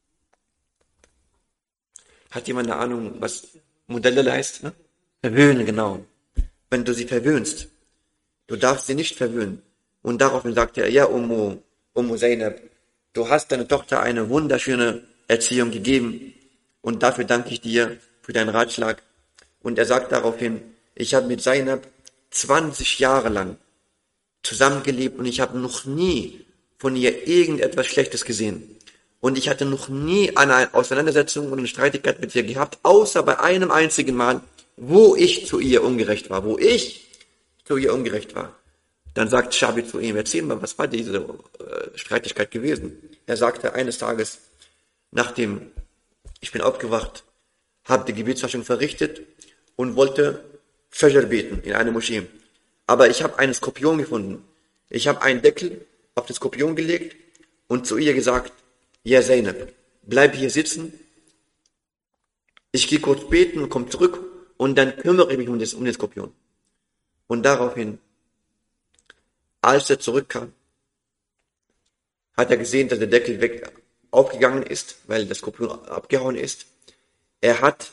hat jemand eine Ahnung, was Modelle heißt? Ne? Verwöhnen, genau. Wenn du sie verwöhnst, du darfst sie nicht verwöhnen. Und daraufhin sagte er, ja, Ummu, Ummu Zainab, du hast deiner Tochter eine wunderschöne Erziehung gegeben und dafür danke ich dir für deinen Ratschlag. Und er sagt daraufhin, ich habe mit Zainab 20 Jahre lang zusammengelebt und ich habe noch nie von ihr irgendetwas Schlechtes gesehen. Und ich hatte noch nie eine Auseinandersetzung und eine Streitigkeit mit ihr gehabt, außer bei einem einzigen Mal, wo ich zu ihr ungerecht war, wo ich zu ihr ungerecht war. Dann sagt Shabi zu ihm, erzähl mal, was war diese äh, Streitigkeit gewesen? Er sagte eines Tages, nachdem ich bin aufgewacht, habe die Gebetswaschung verrichtet und wollte Fajr beten in einer Moschee. Aber ich habe einen Skorpion gefunden. Ich habe einen Deckel auf den Skorpion gelegt und zu ihr gesagt, ja Zeynep, bleib hier sitzen. Ich gehe kurz beten und komme zurück und dann kümmere ich mich um, das, um den Skorpion. Und daraufhin, als er zurückkam, hat er gesehen, dass der Deckel weg aufgegangen ist, weil das Skorpion abgehauen ist. Er hat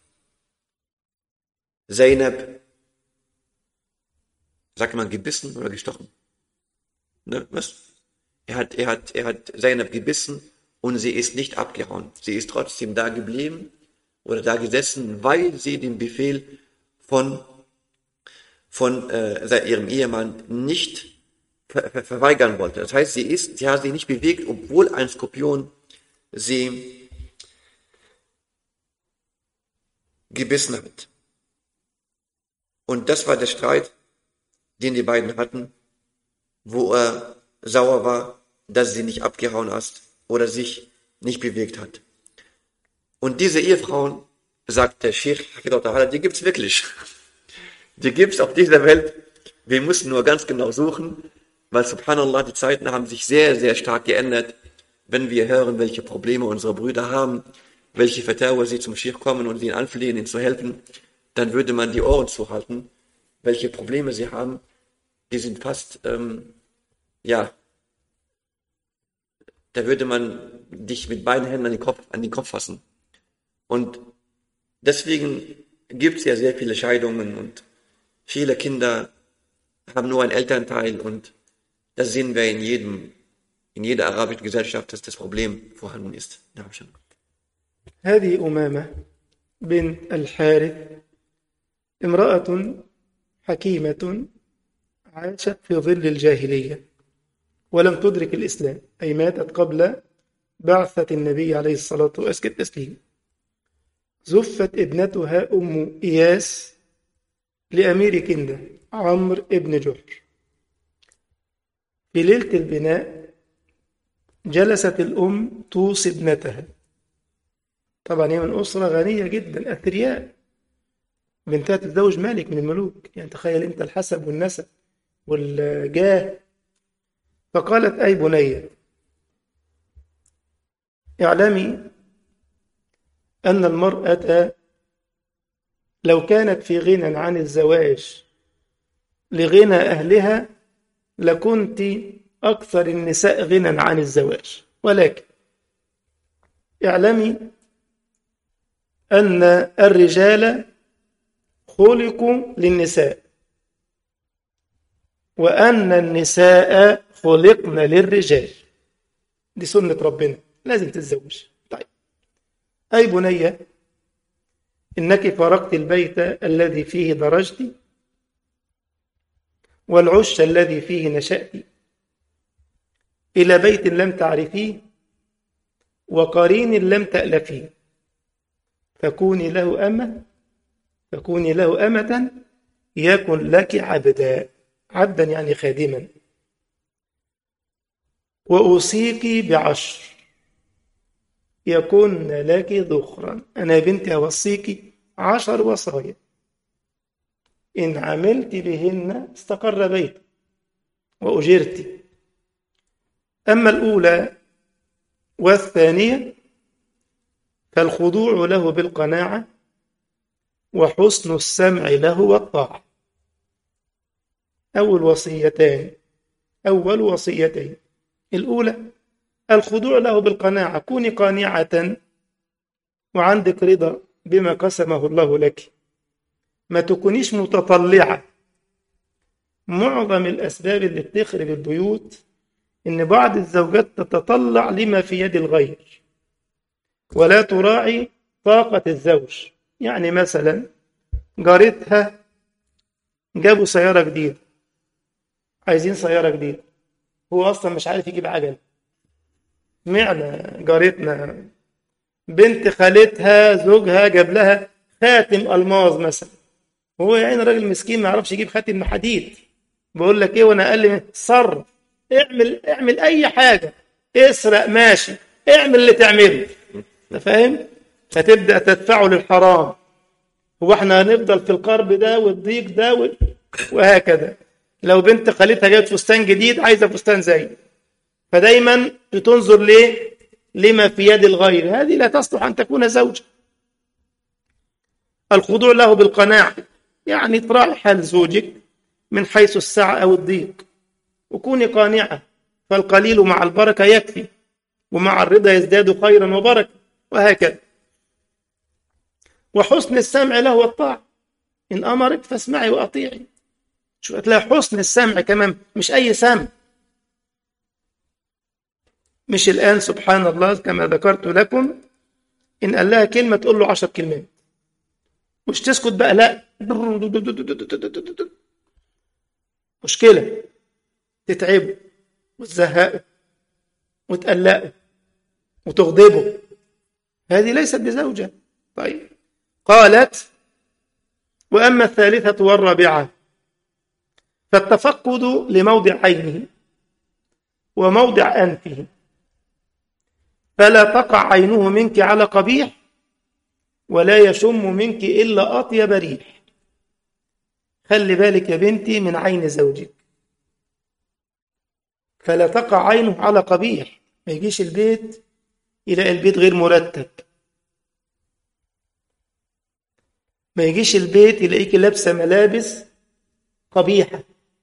Zeynep, sagt man, gebissen oder gestochen? Ne, was? Er hat, er hat, er hat Zeynep gebissen und sie ist nicht abgehauen. Sie ist trotzdem da geblieben oder da gesessen, weil sie den Befehl von, von äh, ihrem Ehemann nicht ver ver verweigern wollte. Das heißt, sie ist, sie hat sich nicht bewegt, obwohl ein Skorpion sie gebissen hat. Und das war der Streit, den die beiden hatten, wo er sauer war, dass sie nicht abgehauen hast oder sich nicht bewegt hat. Und diese Ehefrauen, sagt der Sheikh, die gibt's wirklich. Die gibt's auf dieser Welt. Wir müssen nur ganz genau suchen, weil subhanallah, die Zeiten haben sich sehr, sehr stark geändert. Wenn wir hören, welche Probleme unsere Brüder haben, welche Vertauer sie zum Sheikh kommen und ihnen anflehen, ihnen zu helfen, dann würde man die Ohren zuhalten, welche Probleme sie haben. Die sind fast, ähm, ja, da würde man dich mit beiden Händen an den Kopf, an den Kopf fassen. Und deswegen gibt es ja sehr viele Scheidungen und viele Kinder haben nur einen Elternteil und das sehen wir in jedem, in jeder arabischen Gesellschaft, dass das Problem vorhanden ist. هذه أمامة بنت الحارث امرأة حكيمة عاشت في ظل الجاهلية ولم تدرك الإسلام أي ماتت قبل بعثة النبي عليه الصلاة والسلام التسليم زفت ابنتها أم إياس لأمير كندة عمرو ابن جحر في ليلة البناء جلست الأم توصي ابنتها طبعا هي من أسرة غنية جدا أثرياء بنتها تتزوج مالك من الملوك يعني تخيل أنت الحسب والنسب والجاه فقالت أي بني اعلمي أن المرأة لو كانت في غنى عن الزواج لغنى أهلها لكنت أكثر النساء غنى عن الزواج ولكن اعلمي أن الرجال خلقوا للنساء وأن النساء خلقن للرجال دي سنة ربنا لازم تتزوج طيب أي بنية إنك فرقت البيت الذي فيه درجت والعش الذي فيه نشأت إلى بيت لم تعرفيه وقرين لم تألفيه فكوني له أمة فكوني له أمة يكن لك عبدا عبدا يعني خادما وأوصيك بعشر يكن لك ذخرا أنا يا بنتي أوصيك عشر وصايا إن عملت بهن استقر بيت وأجرت أما الأولى والثانية فالخضوع له بالقناعة وحسن السمع له والطاعة أول وصيتان أول وصيتين الأولى الخضوع له بالقناعة كوني قانعة وعندك رضا بما قسمه الله لك ما تكونيش متطلعة معظم الأسباب اللي بتخرب البيوت إن بعض الزوجات تتطلع لما في يد الغير ولا تراعي طاقة الزوج يعني مثلا جارتها جابوا سيارة جديدة عايزين سيارة جديدة هو أصلا مش عارف يجيب عجل معنى جارتنا بنت خالتها زوجها جاب لها خاتم ألماظ مثلا هو يعني راجل مسكين ما يعرفش يجيب خاتم حديد بقول لك ايه وانا اقل من صرف اعمل اعمل اي حاجه اسرق ماشي اعمل اللي تعمله انت فاهم فتبدا تدفعه للحرام هو احنا هنفضل في القرب ده والضيق ده و... وهكذا لو بنت خالتها جابت فستان جديد عايزه فستان زي فدايما بتنظر ليه لما في يد الغير هذه لا تصلح ان تكون زوجه الخضوع له بالقناعه يعني تراعي حال زوجك من حيث السعة أو الضيق وكوني قانعة فالقليل مع البركة يكفي ومع الرضا يزداد خيرا وبركة وهكذا وحسن السمع له والطاعة إن أمرك فاسمعي وأطيعي شوف هتلاقي حسن السمع كمان مش أي سمع مش الآن سبحان الله كما ذكرت لكم إن قال لها كلمة تقول له عشر كلمات مش تسكت بقى لا مشكلة تتعبه وتزهقه وتقلقه وتغضبه هذه ليست بزوجة طيب قالت وأما الثالثة والرابعة فالتفقد لموضع عينه وموضع أنفه فلا تقع عينه منك على قبيح ولا يشم منك إلا أطيب ريح خلي بالك يا بنتي من عين زوجك فلا تقع عينه على قبيح ما يجيش البيت يلاقي البيت غير مرتب ما يجيش البيت يلاقيك لابسة ملابس قبيحة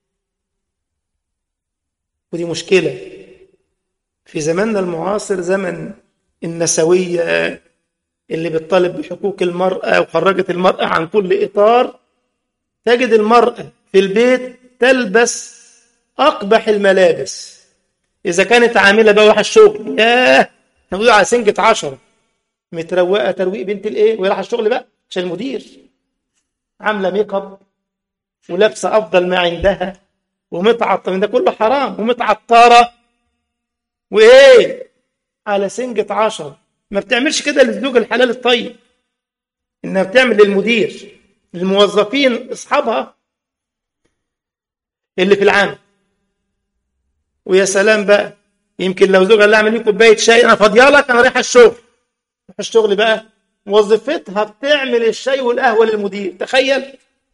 ودي مشكلة في زماننا المعاصر زمن النسوية اللي بتطالب بحقوق المرأة وخرجت المرأة عن كل إطار تجد المرأة في البيت تلبس أقبح الملابس إذا كانت عاملة بقى واحد الشغل ياه نقول على سنجة عشرة متروقة ترويق بنت الإيه وراح الشغل بقى عشان المدير عاملة ميك اب ولابسة أفضل ما عندها ومتعطرة ده كله حرام ومتعطرة وإيه على سنجة عشرة ما بتعملش كده للزوج الحلال الطيب إنها بتعمل للمدير للموظفين اصحابها اللي في العام ويا سلام بقى يمكن لو زوجها اللي اعمل لي كوبايه شاي انا فاضيه لك انا رايحه الشغل رايحه الشغل بقى وظيفتها بتعمل الشاي والقهوه للمدير تخيل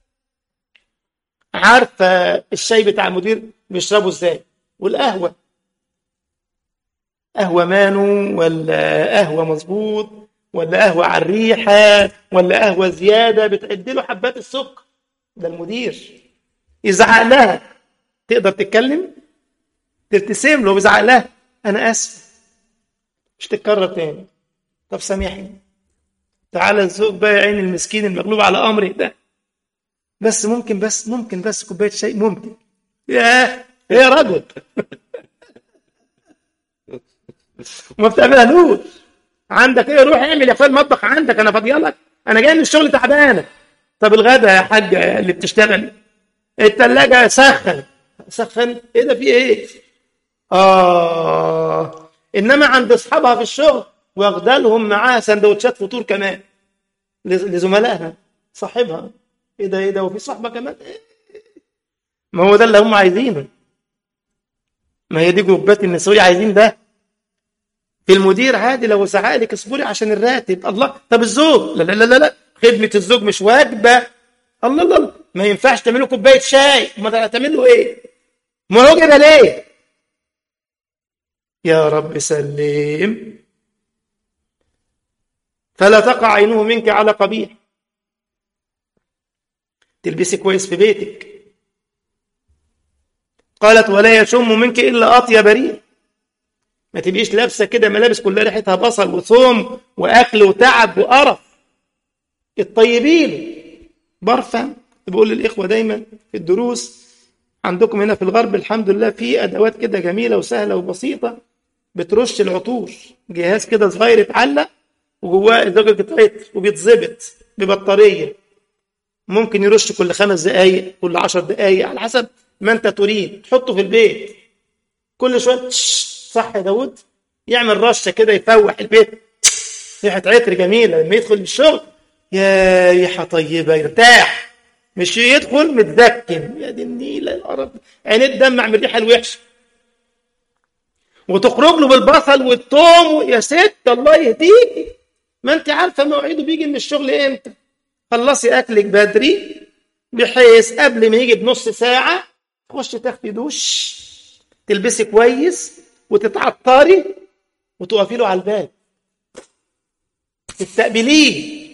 عارفه الشاي بتاع المدير بيشربه ازاي والقهوه قهوه مانو ولا قهوه مظبوط ولا قهوة على الريحة ولا قهوة زيادة بتعد له حبات السكر ده المدير يزعق لها تقدر تتكلم تبتسم له ويزعق لها أنا آسف مش تتكرر تاني طب سامحني تعالى الزوج بقى يا عين المسكين المغلوب على أمره ده بس ممكن بس ممكن بس كوباية شاي ممكن ياه يا رجل وما بتعملهالوش عندك ايه روح اعمل يا اخويا المطبخ عندك انا فاضيه لك انا جاي من الشغل تعبانه طب الغدا يا حاجه اللي بتشتغل الثلاجه سخن سخن ايه ده في ايه اه انما عند اصحابها في الشغل واخده لهم معاها سندوتشات فطور كمان لزملائها صاحبها ايه ده ايه ده وفي صاحبه كمان إيه؟ ما هو ده اللي هم عايزينه ما هي دي جروبات النسويه عايزين ده في المدير عادي لو زعق لك اصبري عشان الراتب الله طب الزوج لا لا لا لا خدمة الزوج مش واجبة الله الله ما ينفعش تعملوا كوباية شاي ما تعمل له ايه ما هو كده ليه يا رب سلم فلا تقع عينه منك على قبيح تلبسي كويس في بيتك قالت ولا يشم منك الا اطيب ريح ما تبقيش لابسه كده ملابس كلها ريحتها بصل وثوم واكل وتعب وقرف الطيبين برفع بقول للاخوه دايما في الدروس عندكم هنا في الغرب الحمد لله في ادوات كده جميله وسهله وبسيطه بترش العطور جهاز كده صغير يتعلق وجواه ازازه عطر وبيتظبط ببطاريه ممكن يرش كل خمس دقائق كل عشر دقائق على حسب ما انت تريد تحطه في البيت كل شويه صح يا داود يعمل رشه كده يفوح البيت ريحه عطر جميله لما يدخل الشغل يا ريحه طيبه يرتاح مش يدخل متدكن يا دي النيله القرف عينيه تدمع من الريحه الوحشه وتخرج له بالبصل والثوم يا ست الله يهديكي ما انت عارفه مواعيده بيجي من الشغل امتى خلصي اكلك بدري بحيث قبل ما يجي بنص ساعه تخشي تاخدي دوش تلبسي كويس وتتعطري وتقفي له على الباب تستقبليه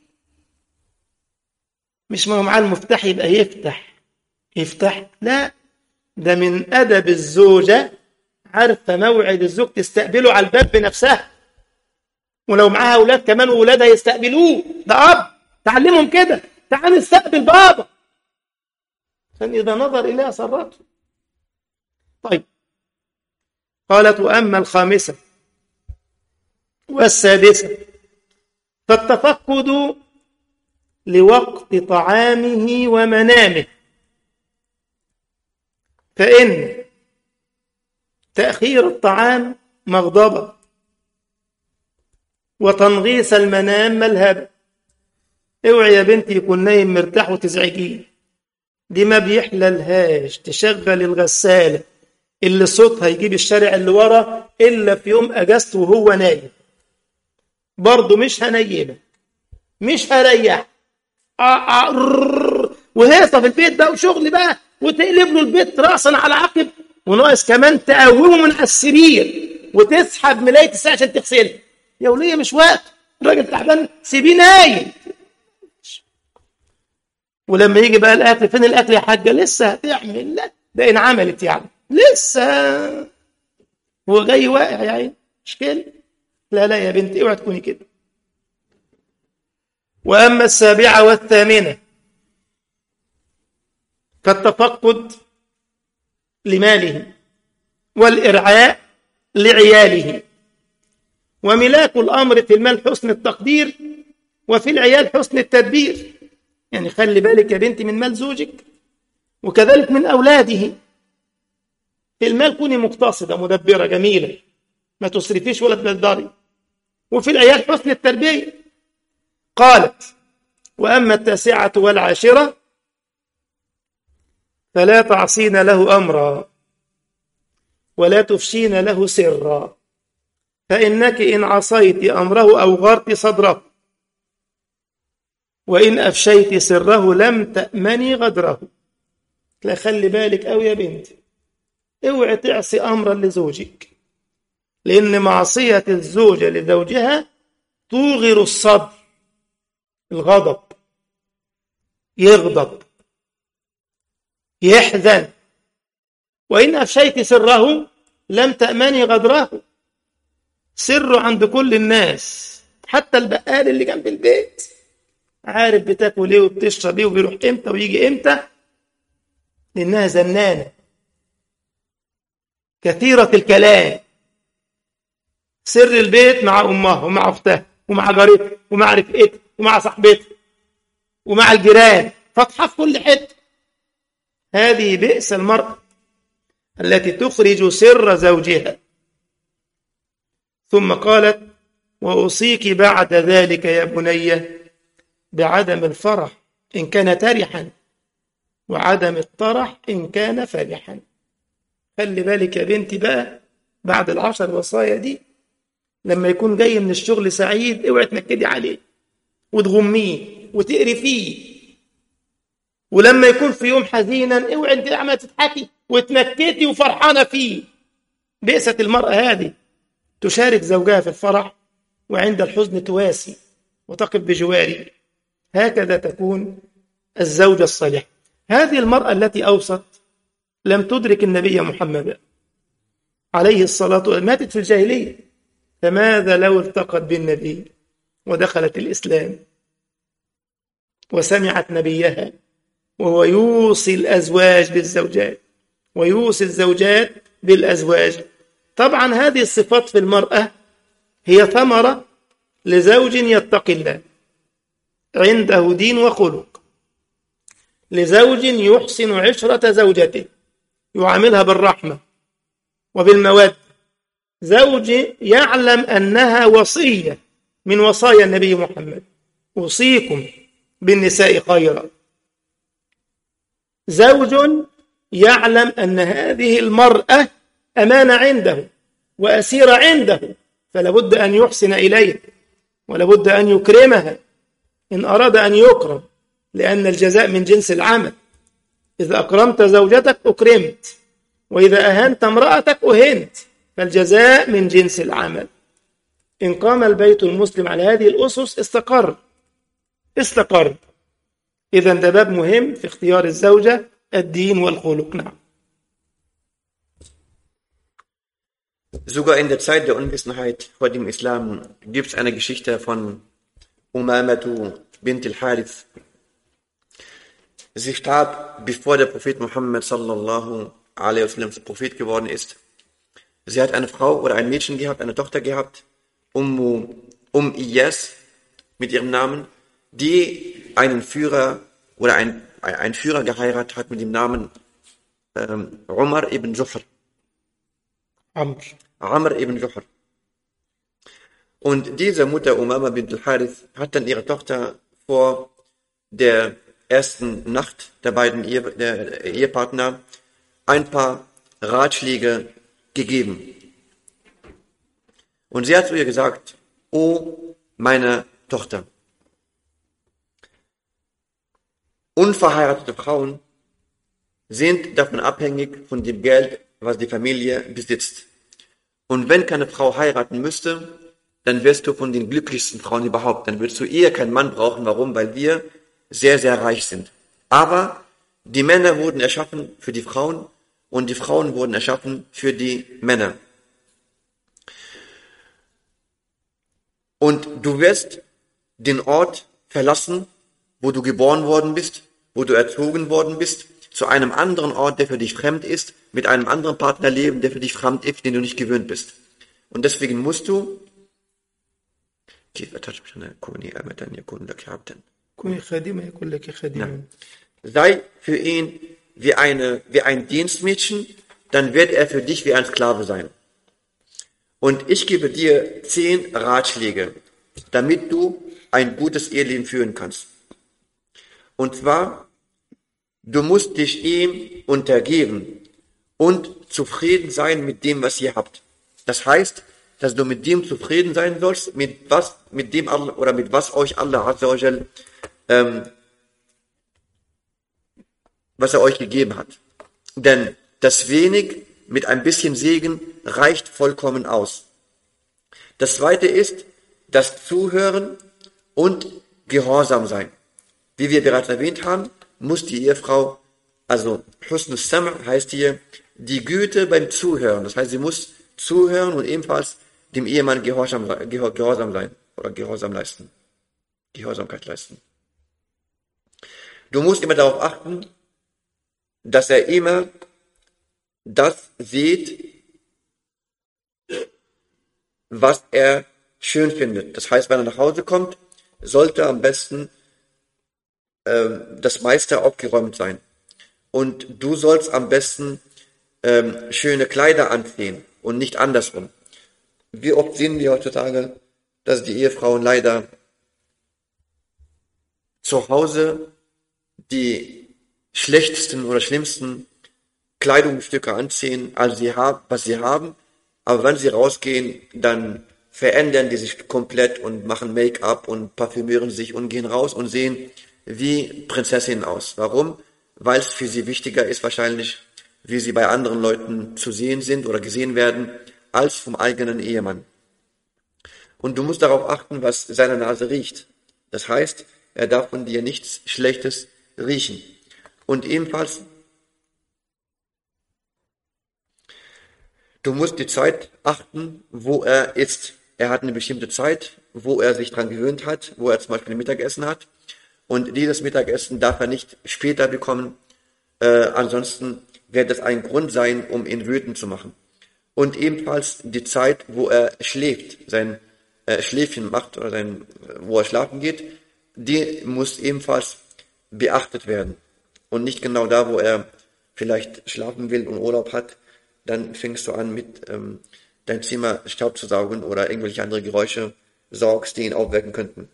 مش ما هو معاه المفتاح يبقى يفتح يفتح لا ده من ادب الزوجه عارفه موعد الزوج تستقبله على الباب بنفسها ولو معاها اولاد كمان واولادها يستقبلوه ده اب تعلمهم كده تعال نستقبل بابا عشان اذا نظر اليها سرته طيب قالت واما الخامسه والسادسه فالتفقد لوقت طعامه ومنامه فإن تأخير الطعام مغضبة وتنغيص المنام ملهبة اوعي يا بنتي يكون نايم مرتاح وتزعجيه دي ما بيحللهاش تشغل الغسالة اللي صوتها يجيب الشارع اللي ورا إلا في يوم أجازته وهو نايم برضه مش هنيمه مش هريح وهيصة في البيت بقى وشغل بقى وتقلب له البيت راسا على عقب وناقص كمان تقومه من على السرير وتسحب ملاية الساعة عشان تغسلها يا ولية مش وقت الراجل تعبان سيبيه نايم ولما يجي بقى الاكل فين الاكل يا حاجه لسه هتعمل لا ده ان عملت يعني لسه هو جاي واقع يا عيني مشكله لا لا يا بنتي اوعي تكوني كده واما السابعه والثامنه فالتفقد لماله والارعاء لعياله وملاك الامر في المال حسن التقدير وفي العيال حسن التدبير يعني خلي بالك يا بنتي من مال زوجك وكذلك من اولاده في المال كوني مقتصده مدبره جميله ما تصرفيش ولا تبذري وفي العيال حسن التربيه قالت واما التاسعه والعاشره فلا تعصين له امرا ولا تفشين له سرا فانك ان عصيت امره اوغرت صدره وان افشيت سره لم تامني غدره لا خلي بالك أوي يا بنتي اوعي تعصي امرا لزوجك لان معصيه الزوجه لزوجها توغر الصبر الغضب يغضب يحزن وإن أفشيت سره لم تأمني غدره سره عند كل الناس حتى البقال اللي جنب البيت عارف بتاكل ايه وبتشرب ايه وبيروح امتى ويجي امتى لانها زنانه كثيره الكلام سر البيت مع امها ومع اختها ومع جارتها ومع رفقتها ومع صاحبتها ومع الجيران فاتحه في كل حته هذه بئس المرأة التي تخرج سر زوجها ثم قالت وأوصيك بعد ذلك يا بني بعدم الفرح إن كان ترحا وعدم الطرح إن كان فرحا خلي بالك يا بنتي بقى بعد العشر وصايا دي لما يكون جاي من الشغل سعيد اوعي تنكدي عليه وتغميه وتقرفيه ولما يكون في يوم حزينا اوعي انت عماله تضحكي وتنكتي وفرحانه فيه بئست المراه هذه تشارك زوجها في الفرح وعند الحزن تواسي وتقف بجواره هكذا تكون الزوجه الصالحه هذه المراه التي اوصت لم تدرك النبي محمد عليه الصلاه والسلام ماتت في الجاهليه فماذا لو التقت بالنبي ودخلت الاسلام وسمعت نبيها وهو يوصي الأزواج بالزوجات ويوصي الزوجات بالأزواج طبعا هذه الصفات في المرأة هي ثمرة لزوج يتقي الله عنده دين وخلق لزوج يحسن عشرة زوجته يعاملها بالرحمة وبالمودة زوج يعلم أنها وصية من وصايا النبي محمد أوصيكم بالنساء خيرا زوج يعلم أن هذه المرأة أمانة عنده وأسيرة عنده فلا بد أن يحسن إليها ولا بد أن يكرمها إن أراد أن يكرم لأن الجزاء من جنس العمل إذا أكرمت زوجتك أكرمت وإذا أهنت امرأتك أهنت فالجزاء من جنس العمل إن قام البيت المسلم على هذه الأسس استقر استقر إذا ده باب مهم في اختيار الزوجة الدين والخلق نعم Sogar in der Zeit der Unwissenheit vor dem Islam gibt es eine Geschichte von Umamatu bint al-Harith. Sie starb, bevor der Prophet Muhammad sallallahu alaihi wasallam zum Prophet geworden ist. Sie hat eine Frau oder ein Mädchen gehabt, eine Tochter gehabt, Ummu, Um Iyas mit ihrem Namen, die einen Führer oder ein, ein Führer geheiratet hat mit dem Namen ähm, Umar ibn Juhr. Amr. Amr ibn Juhr. Und diese Mutter Umama bint al-Harith hat dann ihre Tochter vor der ersten Nacht der beiden Ehe, der Ehepartner ein paar Ratschläge gegeben. Und sie hat zu ihr gesagt, O meine Tochter, unverheiratete Frauen sind davon abhängig von dem Geld, was die Familie besitzt. Und wenn keine Frau heiraten müsste, dann wirst du von den glücklichsten Frauen überhaupt. Dann würdest du eher keinen Mann brauchen. Warum? Weil wir sehr, sehr reich sind. Aber die Männer wurden erschaffen für die Frauen und die Frauen wurden erschaffen für die Männer. Und du wirst den Ort verlassen, wo du geboren worden bist, wo du erzogen worden bist, zu einem anderen Ort, der für dich fremd ist, mit einem anderen Partner leben, der für dich fremd ist, den du nicht gewöhnt bist. Und deswegen musst du كوني خادمة يكون لك خادما sei für ihn wie, eine, wie ein Dienstmädchen, dann wird er für dich wie ein Sklave sein. Und ich gebe dir zehn Ratschläge, damit du ein gutes Eheleben führen kannst. Und zwar, du musst dich ihm untergeben und zufrieden sein mit dem, was ihr habt. Das heißt, dass du mit dem zufrieden sein sollst, mit was, mit dem Allah, oder mit was euch Allah Azza wa Jal, ähm, was er euch gegeben hat. Denn das wenig mit ein bisschen Segen reicht vollkommen aus. Das zweite ist das Zuhören und Gehorsam sein. Wie wir bereits erwähnt haben, muss die Ehefrau, also Husnus Sam heißt hier, die Güte beim Zuhören. Das heißt, sie muss zuhören und ebenfalls dem Ehemann Gehorsam, Gehorsam sein oder Gehorsam leisten. Gehorsamkeit leisten. Du musst immer darauf achten, dass er immer das sieht, was er schön findet. Das heißt, wenn er nach Hause kommt, sollte am besten ähm, das meiste aufgeräumt sein. Und du sollst am besten ähm, schöne Kleider anziehen und nicht andersrum. Wie oft sehen wir heutzutage, dass die Ehefrauen leider zu Hause die schlechtesten oder schlimmsten Kleidungsstücke anziehen, also sie haben, was sie haben, aber wenn sie rausgehen, dann verändern die sich komplett und machen Make-up und parfümieren sich und gehen raus und sehen wie Prinzessinnen aus. Warum? Weil es für sie wichtiger ist wahrscheinlich, wie sie bei anderen Leuten zu sehen sind oder gesehen werden, als vom eigenen Ehemann. Und du musst darauf achten, was seine Nase riecht. Das heißt, er darf von dir nichts Schlechtes riechen. Und ebenfalls, du musst die Zeit achten, wo er ist. Er hat eine bestimmte Zeit, wo er sich dran gewöhnt hat, wo er zum Beispiel ein Mittagessen hat. Und dieses Mittagessen darf er nicht später bekommen. Äh, ansonsten wird es ein Grund sein, um ihn wütend zu machen. Und ebenfalls die Zeit, wo er schläft, sein äh, Schläfchen macht oder sein, wo er schlafen geht, die muss ebenfalls beachtet werden. Und nicht genau da, wo er vielleicht schlafen will und Urlaub hat, dann fängst du an mit ähm, dein Zimmer Staub zu saugen oder irgendwelche andere Geräusche sorgst, die ihn aufwecken könnten.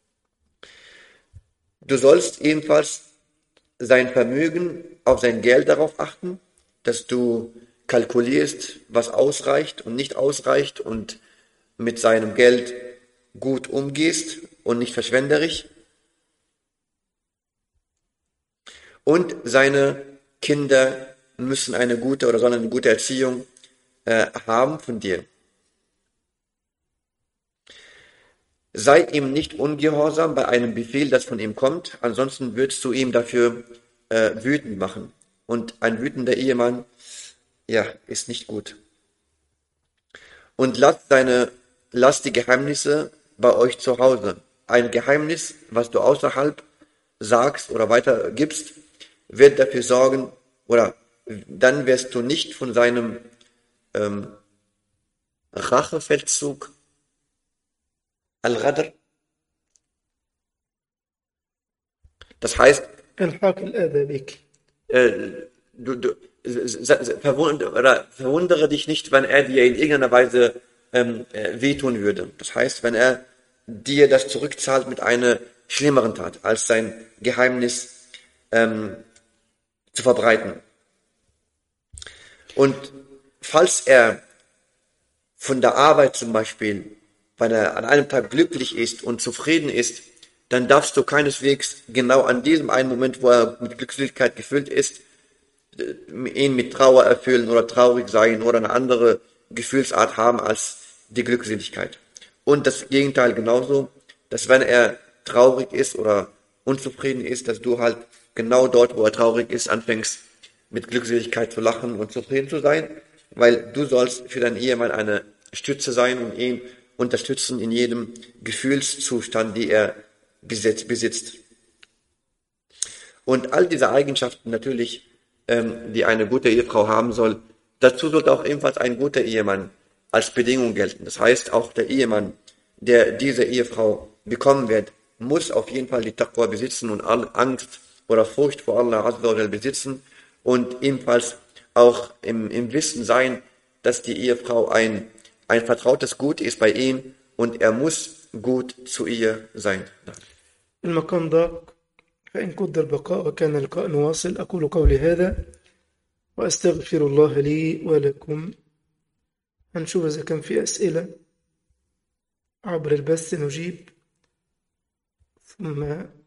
Du sollst ebenfalls sein Vermögen auf sein Geld darauf achten, dass du kalkulierst, was ausreicht und nicht ausreicht und mit seinem Geld gut umgehst und nicht verschwenderisch. Und seine Kinder müssen eine gute oder sollen eine gute Erziehung äh, haben von dir. Sei ihm nicht ungehorsam bei einem Befehl, das von ihm kommt, ansonsten würdest du ihm dafür äh, wütend machen. Und ein wütender Ehemann, ja, ist nicht gut. Und lasst seine, lasst die Geheimnisse bei euch zu Hause. Ein Geheimnis, was du außerhalb sagst oder weitergibst, wird dafür sorgen, oder dann wirst du nicht von seinem ähm, Rachefeldzug Al-Ghadr. Das heißt, äh, du, du, verwundere, verwundere dich nicht, wenn er dir in irgendeiner Weise ähm, äh, wehtun würde. Das heißt, wenn er dir das zurückzahlt mit einer schlimmeren Tat, als sein Geheimnis ähm, zu verbreiten. Und falls er von der Arbeit zum Beispiel, wenn er an einem Tag glücklich ist und zufrieden ist, dann darfst du keineswegs genau an diesem einen Moment, wo er mit Glückseligkeit gefüllt ist, äh, ihn mit Trauer erfüllen oder traurig sein oder eine andere Gefühlsart haben als die Glückseligkeit. Und das Gegenteil genauso, dass wenn er traurig ist oder unzufrieden ist, dass du halt genau dort, wo er traurig ist, anfängst mit Glückseligkeit zu lachen und zufrieden zu sein, weil du sollst für deinen Ehemann eine Stütze sein und ihn unterstützen in jedem Gefühlszustand, die er besitzt. Und all diese Eigenschaften natürlich, ähm, die eine gute Ehefrau haben soll, dazu sollte auch ebenfalls ein guter Ehemann als Bedingung gelten. Das heißt, auch der Ehemann, der diese Ehefrau bekommen wird, muss auf jeden Fall die Taqwa besitzen und Angst oder Furcht vor Allah Azza besitzen und ebenfalls auch im, im Wissen sein, dass die Ehefrau ein, ein vertrautes Gut ist bei ihm und er muss gut zu ihr sein. المقام ضاق فإن قدر البقاء وكان اللقاء نواصل أقول قولي هذا وأستغفر الله لي ولكم هنشوف إذا كان في أسئلة عبر البث نجيب ثم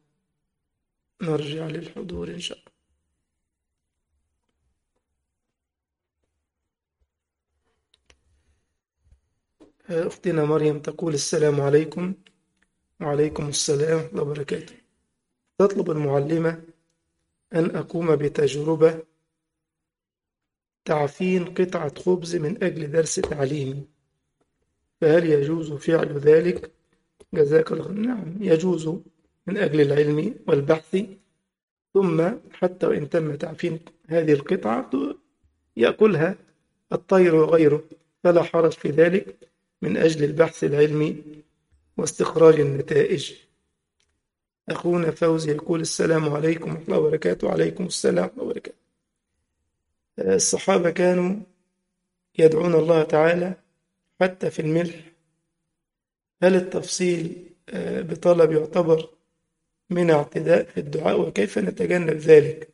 نرجع للحضور إن شاء الله أختنا مريم تقول السلام عليكم وعليكم السلام ورحمة الله وبركاته تطلب المعلمة أن أقوم بتجربة تعفين قطعة خبز من أجل درس تعليمي فهل يجوز فعل ذلك جزاك الله نعم يجوز من أجل العلم والبحث ثم حتى وإن تم تعفين هذه القطعة يأكلها الطير وغيره فلا حرج في ذلك من أجل البحث العلمي واستخراج النتائج أخونا فوزي يقول السلام عليكم ورحمة الله وبركاته وعليكم السلام ورحمة الله وبركاته الصحابة كانوا يدعون الله تعالى حتى في الملح هل التفصيل بطلب يعتبر من اعتداء في الدعاء وكيف نتجنب ذلك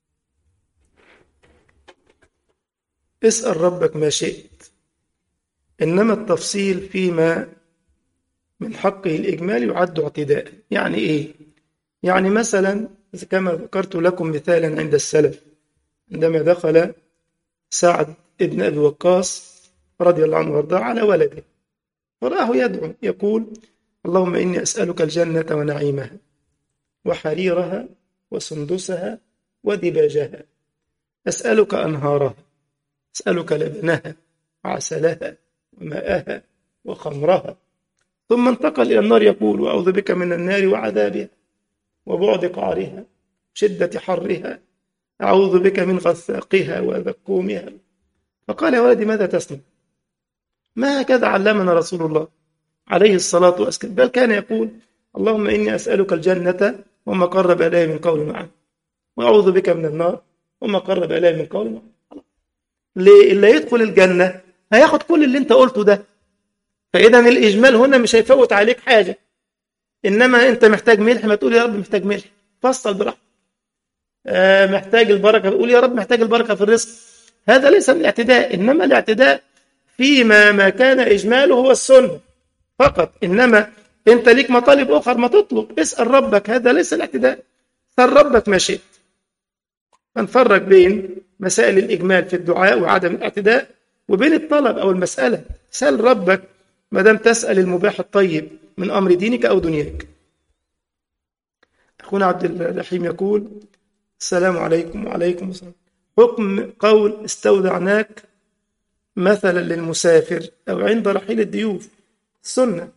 اسأل ربك ما شئت إنما التفصيل فيما من حقه الإجمال يعد اعتداء يعني إيه؟ يعني مثلا كما ذكرت لكم مثالا عند السلف عندما دخل سعد ابن أبي وقاص رضي الله عنه وارضاه على ولده فرآه يدعو يقول اللهم إني أسألك الجنة ونعيمها وحريرها وسندسها ودباجها أسألك أنهارها أسألك لبنها وعسلها وماءها وخمرها ثم انتقل إلى النار يقول وأعوذ بك من النار وعذابها وبعد قعرها شدة حرها أعوذ بك من غساقها وذكومها فقال يا ولدي ماذا تصنع ما هكذا علمنا رسول الله عليه الصلاة والسلام بل كان يقول اللهم إني أسألك الجنة وما قرب إليه من قول معه وأعوذ بك من النار وما قرب إليه من قول معه اللي يدخل الجنة هياخد كل اللي انت قلته ده فإذا الإجمال هنا مش هيفوت عليك حاجة إنما أنت محتاج ملح ما تقول يا رب محتاج ملح فصل براحتك آه محتاج البركة قول يا رب محتاج البركة في الرزق هذا ليس من الاعتداء إنما الاعتداء فيما ما كان إجماله هو السنة فقط إنما أنت ليك مطالب أخرى ما تطلب اسأل ربك هذا ليس الاعتداء سأل ربك ما شئت فنفرق بين مسائل الإجمال في الدعاء وعدم الاعتداء وبين الطلب أو المسألة سأل ربك ما دام تسأل المباح الطيب من أمر دينك أو دنياك أخونا عبد الرحيم يقول السلام عليكم وعليكم السلام حكم قول استودعناك مثلا للمسافر أو عند رحيل الضيوف السنة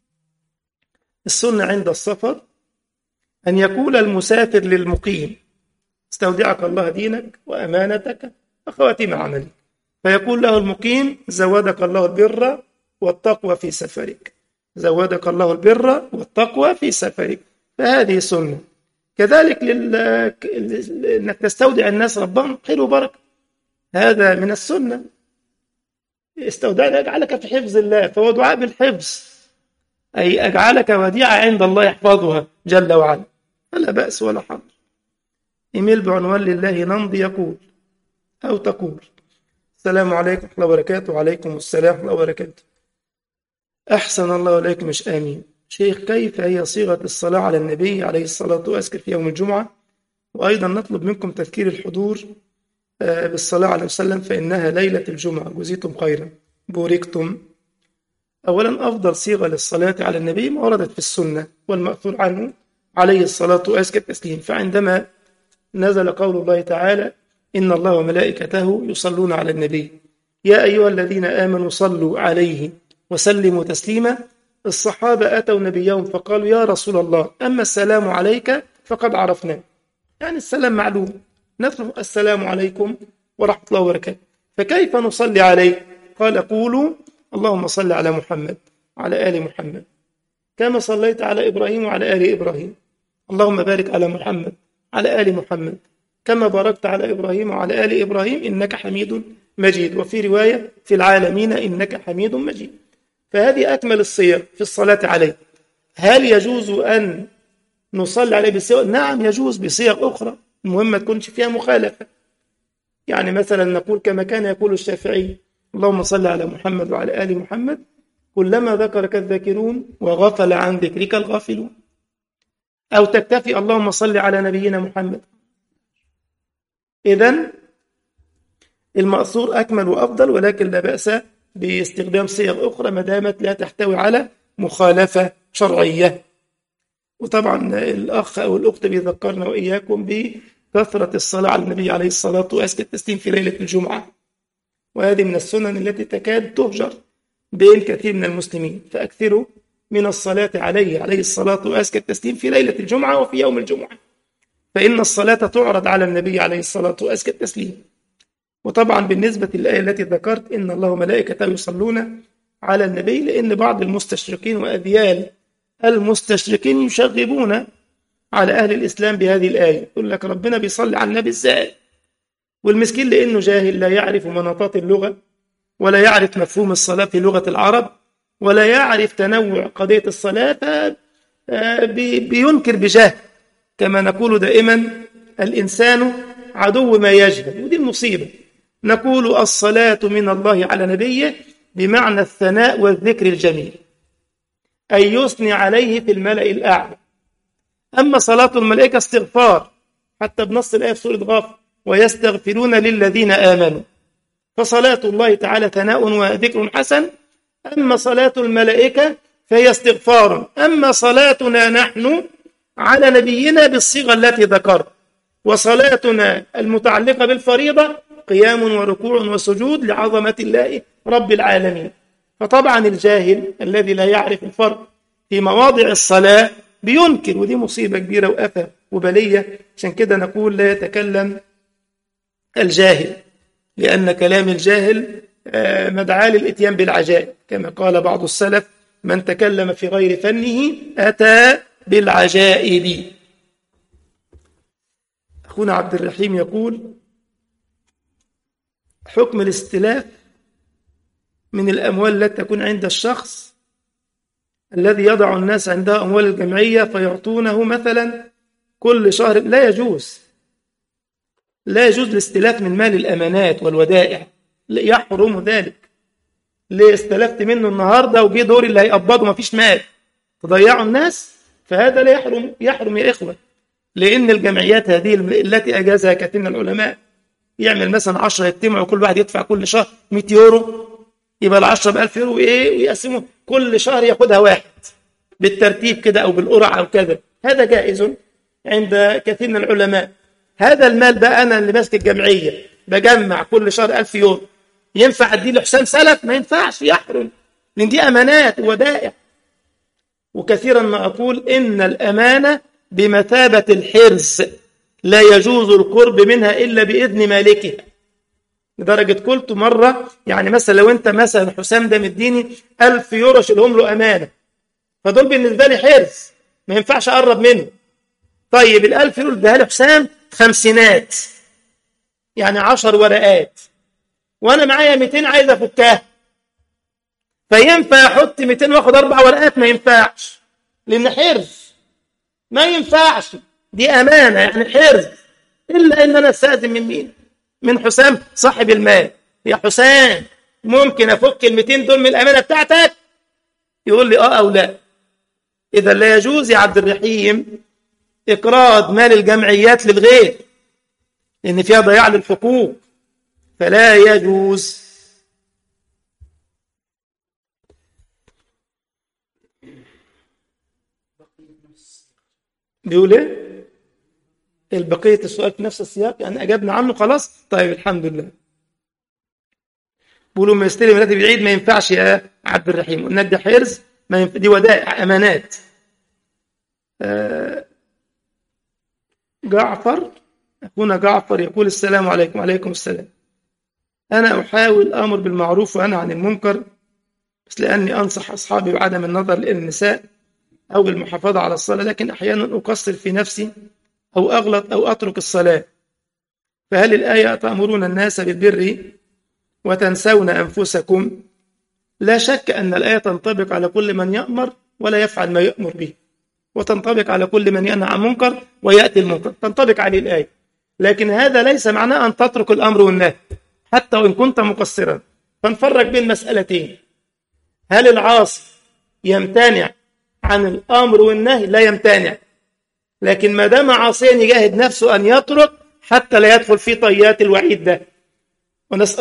السنة عند السفر أن يقول المسافر للمقيم استودعك الله دينك وأمانتك وخواتيم عملك فيقول له المقيم زودك الله البر والتقوى في سفرك زودك الله البر والتقوى في سفرك فهذه سنة كذلك لل... انك تستودع الناس ربهم خير وبركه هذا من السنه استودعنا اجعلك في حفظ الله فهو دعاء بالحفظ اي اجعلك وديعه عند الله يحفظها جل وعلا فلا باس ولا حرج ايميل بعنوان لله نمضي يقول او تقول السلام عليكم ورحمه الله وبركاته وعليكم السلام ورحمه الله وبركاته احسن الله اليكم مش امين شيخ كيف هي صيغة الصلاة على النبي عليه الصلاة والسلام في يوم الجمعة وأيضا نطلب منكم تذكير الحضور بالصلاة عليه وسلم فإنها ليلة الجمعة جزيتم خيرا بوركتم أولا أفضل صيغة للصلاة على النبي ما وردت في السنة والمأثور عنه عليه الصلاة وأزكى التسليم فعندما نزل قول الله تعالى إن الله وملائكته يصلون على النبي يا أيها الذين آمنوا صلوا عليه وسلموا تسليما الصحابة أتوا نبيهم فقالوا يا رسول الله أما السلام عليك فقد عرفناه يعني السلام معلوم نفهم السلام عليكم ورحمة الله وبركاته فكيف نصلي عليه قال قولوا اللهم صل على محمد وعلى آل محمد كما صليت على إبراهيم وعلى آل إبراهيم اللهم بارك على محمد على آل محمد كما باركت على إبراهيم وعلى آل إبراهيم إنك حميد مجيد وفي رواية في العالمين إنك حميد مجيد فهذه أكمل الصيغ في الصلاة عليه هل يجوز أن نصلي عليه بصيغ نعم يجوز بصيغ أخرى المهم ما تكونش فيها مخالفة يعني مثلا نقول كما كان يقول الشافعي اللهم صل على محمد وعلى آل محمد كلما ذكرك الذاكرون وغفل عن ذكرك الغافلون أو تكتفي اللهم صل على نبينا محمد إذا المأثور أكمل وأفضل ولكن لا بأس باستخدام صيغ أخرى ما دامت لا تحتوي على مخالفة شرعية وطبعا الأخ أو الأخت بيذكرنا وإياكم بكثرة الصلاة على النبي عليه الصلاة وأزكى التسليم في ليلة الجمعة وهذه من السنن التي تكاد تهجر بين كثير من المسلمين فأكثروا من الصلاة عليه عليه الصلاة وأزكى التسليم في ليلة الجمعة وفي يوم الجمعة فإن الصلاة تعرض على النبي عليه الصلاة وأزكى التسليم وطبعا بالنسبة للآية التي ذكرت إن الله وملائكته يصلون على النبي لأن بعض المستشرقين وأذيال المستشرقين يشغبون على أهل الإسلام بهذه الآية يقول لك ربنا بيصلي على النبي إزاي والمسكين لأنه جاهل لا يعرف مناطات اللغة ولا يعرف مفهوم الصلاة في لغة العرب ولا يعرف تنوع قضية الصلاة بينكر بجهل كما نقول دائما الإنسان عدو ما يجهل ودي المصيبة نقول الصلاة من الله على نبيه بمعنى الثناء والذكر الجميل أي يثني عليه في الملأ الأعلى أما صلاة الملائكة استغفار حتى بنص الآية في سورة غافر ويستغفرون للذين آمنوا فصلاة الله تعالى ثناء وذكر حسن أما صلاة الملائكة فهي استغفار أما صلاتنا نحن على نبينا بالصيغة التي ذكرت وصلاتنا المتعلقة بالفريضة قيام وركوع وسجود لعظمة الله رب العالمين فطبعا الجاهل الذي لا يعرف الفرق في مواضع الصلاة بينكر ودي مصيبة كبيرة وأفة وبلية عشان كده نقول لا يتكلم الجاهل لأن كلام الجاهل مدعاة للإتيان بالعجائب كما قال بعض السلف من تكلم في غير فنه أتى بالعجائب أخونا عبد الرحيم يقول حكم الاستلاف من الأموال التي تكون عند الشخص الذي يضع الناس عنده أموال الجمعية فيعطونه مثلا كل شهر لا يجوز لا يجوز الاستلاف من مال الأمانات والودائع يحرم ذلك ليه استلفت منه النهارده وجه دوري اللي هيقبضه مفيش مال تضيعوا الناس فهذا لا يحرم يحرم يا إخوة لأن الجمعيات هذه التي أجازها كثير من العلماء يعمل مثلا 10 يجتمعوا كل واحد يدفع كل شهر 100 يورو يبقى ال 10 ب 1000 يورو وايه ويقسموا كل شهر ياخدها واحد بالترتيب كده او بالقرعه او كذا هذا جائز عند كثير من العلماء هذا المال بقى انا اللي ماسك الجمعيه بجمع كل شهر 1000 يورو ينفع ادي له حسام سلف ما ينفعش يحرم لان دي امانات وودائع وكثيرا ما اقول ان الامانه بمثابه الحرز لا يجوز القرب منها الا باذن مالكها لدرجة قلت مرة يعني مثلا لو أنت مثلا حسام ده مديني 1000 يورو شيلهم له أمانة فدول بالنسبة لي حرز ما ينفعش أقرب منه طيب ال 1000 يورو اديها لي حسام خمسينات يعني 10 ورقات وأنا معايا 200 عايز أفكها فينفع أحط 200 وآخد أربع ورقات ما ينفعش لأن حرز ما ينفعش دي أمانة يعني حرز إلا إن أنا أستأذن من مين؟ من حسام صاحب المال يا حسام ممكن افك ال 200 دول من الامانه بتاعتك يقول لي اه او لا اذا لا يجوز يا عبد الرحيم اقراض مال الجمعيات للغير لان فيها ضياع للحقوق فلا يجوز بيقول ايه البقية السؤال في نفس السياق يعني أجبنا عنه خلاص طيب الحمد لله بيقولوا ما يستلم راتب العيد ما ينفعش يا عبد الرحيم قلنا دي حرز ما ينفع دي ودائع أمانات آه جعفر أخونا جعفر يقول السلام عليكم وعليكم السلام أنا أحاول أمر بالمعروف وأنا عن المنكر بس لأني أنصح أصحابي بعدم النظر للنساء أو بالمحافظة على الصلاة لكن أحيانا أقصر في نفسي أو أغلط أو أترك الصلاة فهل الآية تأمرون الناس بالبر وتنسون أنفسكم لا شك أن الآية تنطبق على كل من يأمر ولا يفعل ما يأمر به وتنطبق على كل من ينهى عن منكر ويأتي المنكر تنطبق عليه الآية لكن هذا ليس معناه أن تترك الأمر والنهي حتى وإن كنت مقصرا فنفرق بين مسألتين هل العاصي يمتنع عن الأمر والنهي لا يمتنع لكن ما دام عاصيا يجاهد نفسه أن يترك حتى لا يدخل في طيات الوعيد ده ونسأل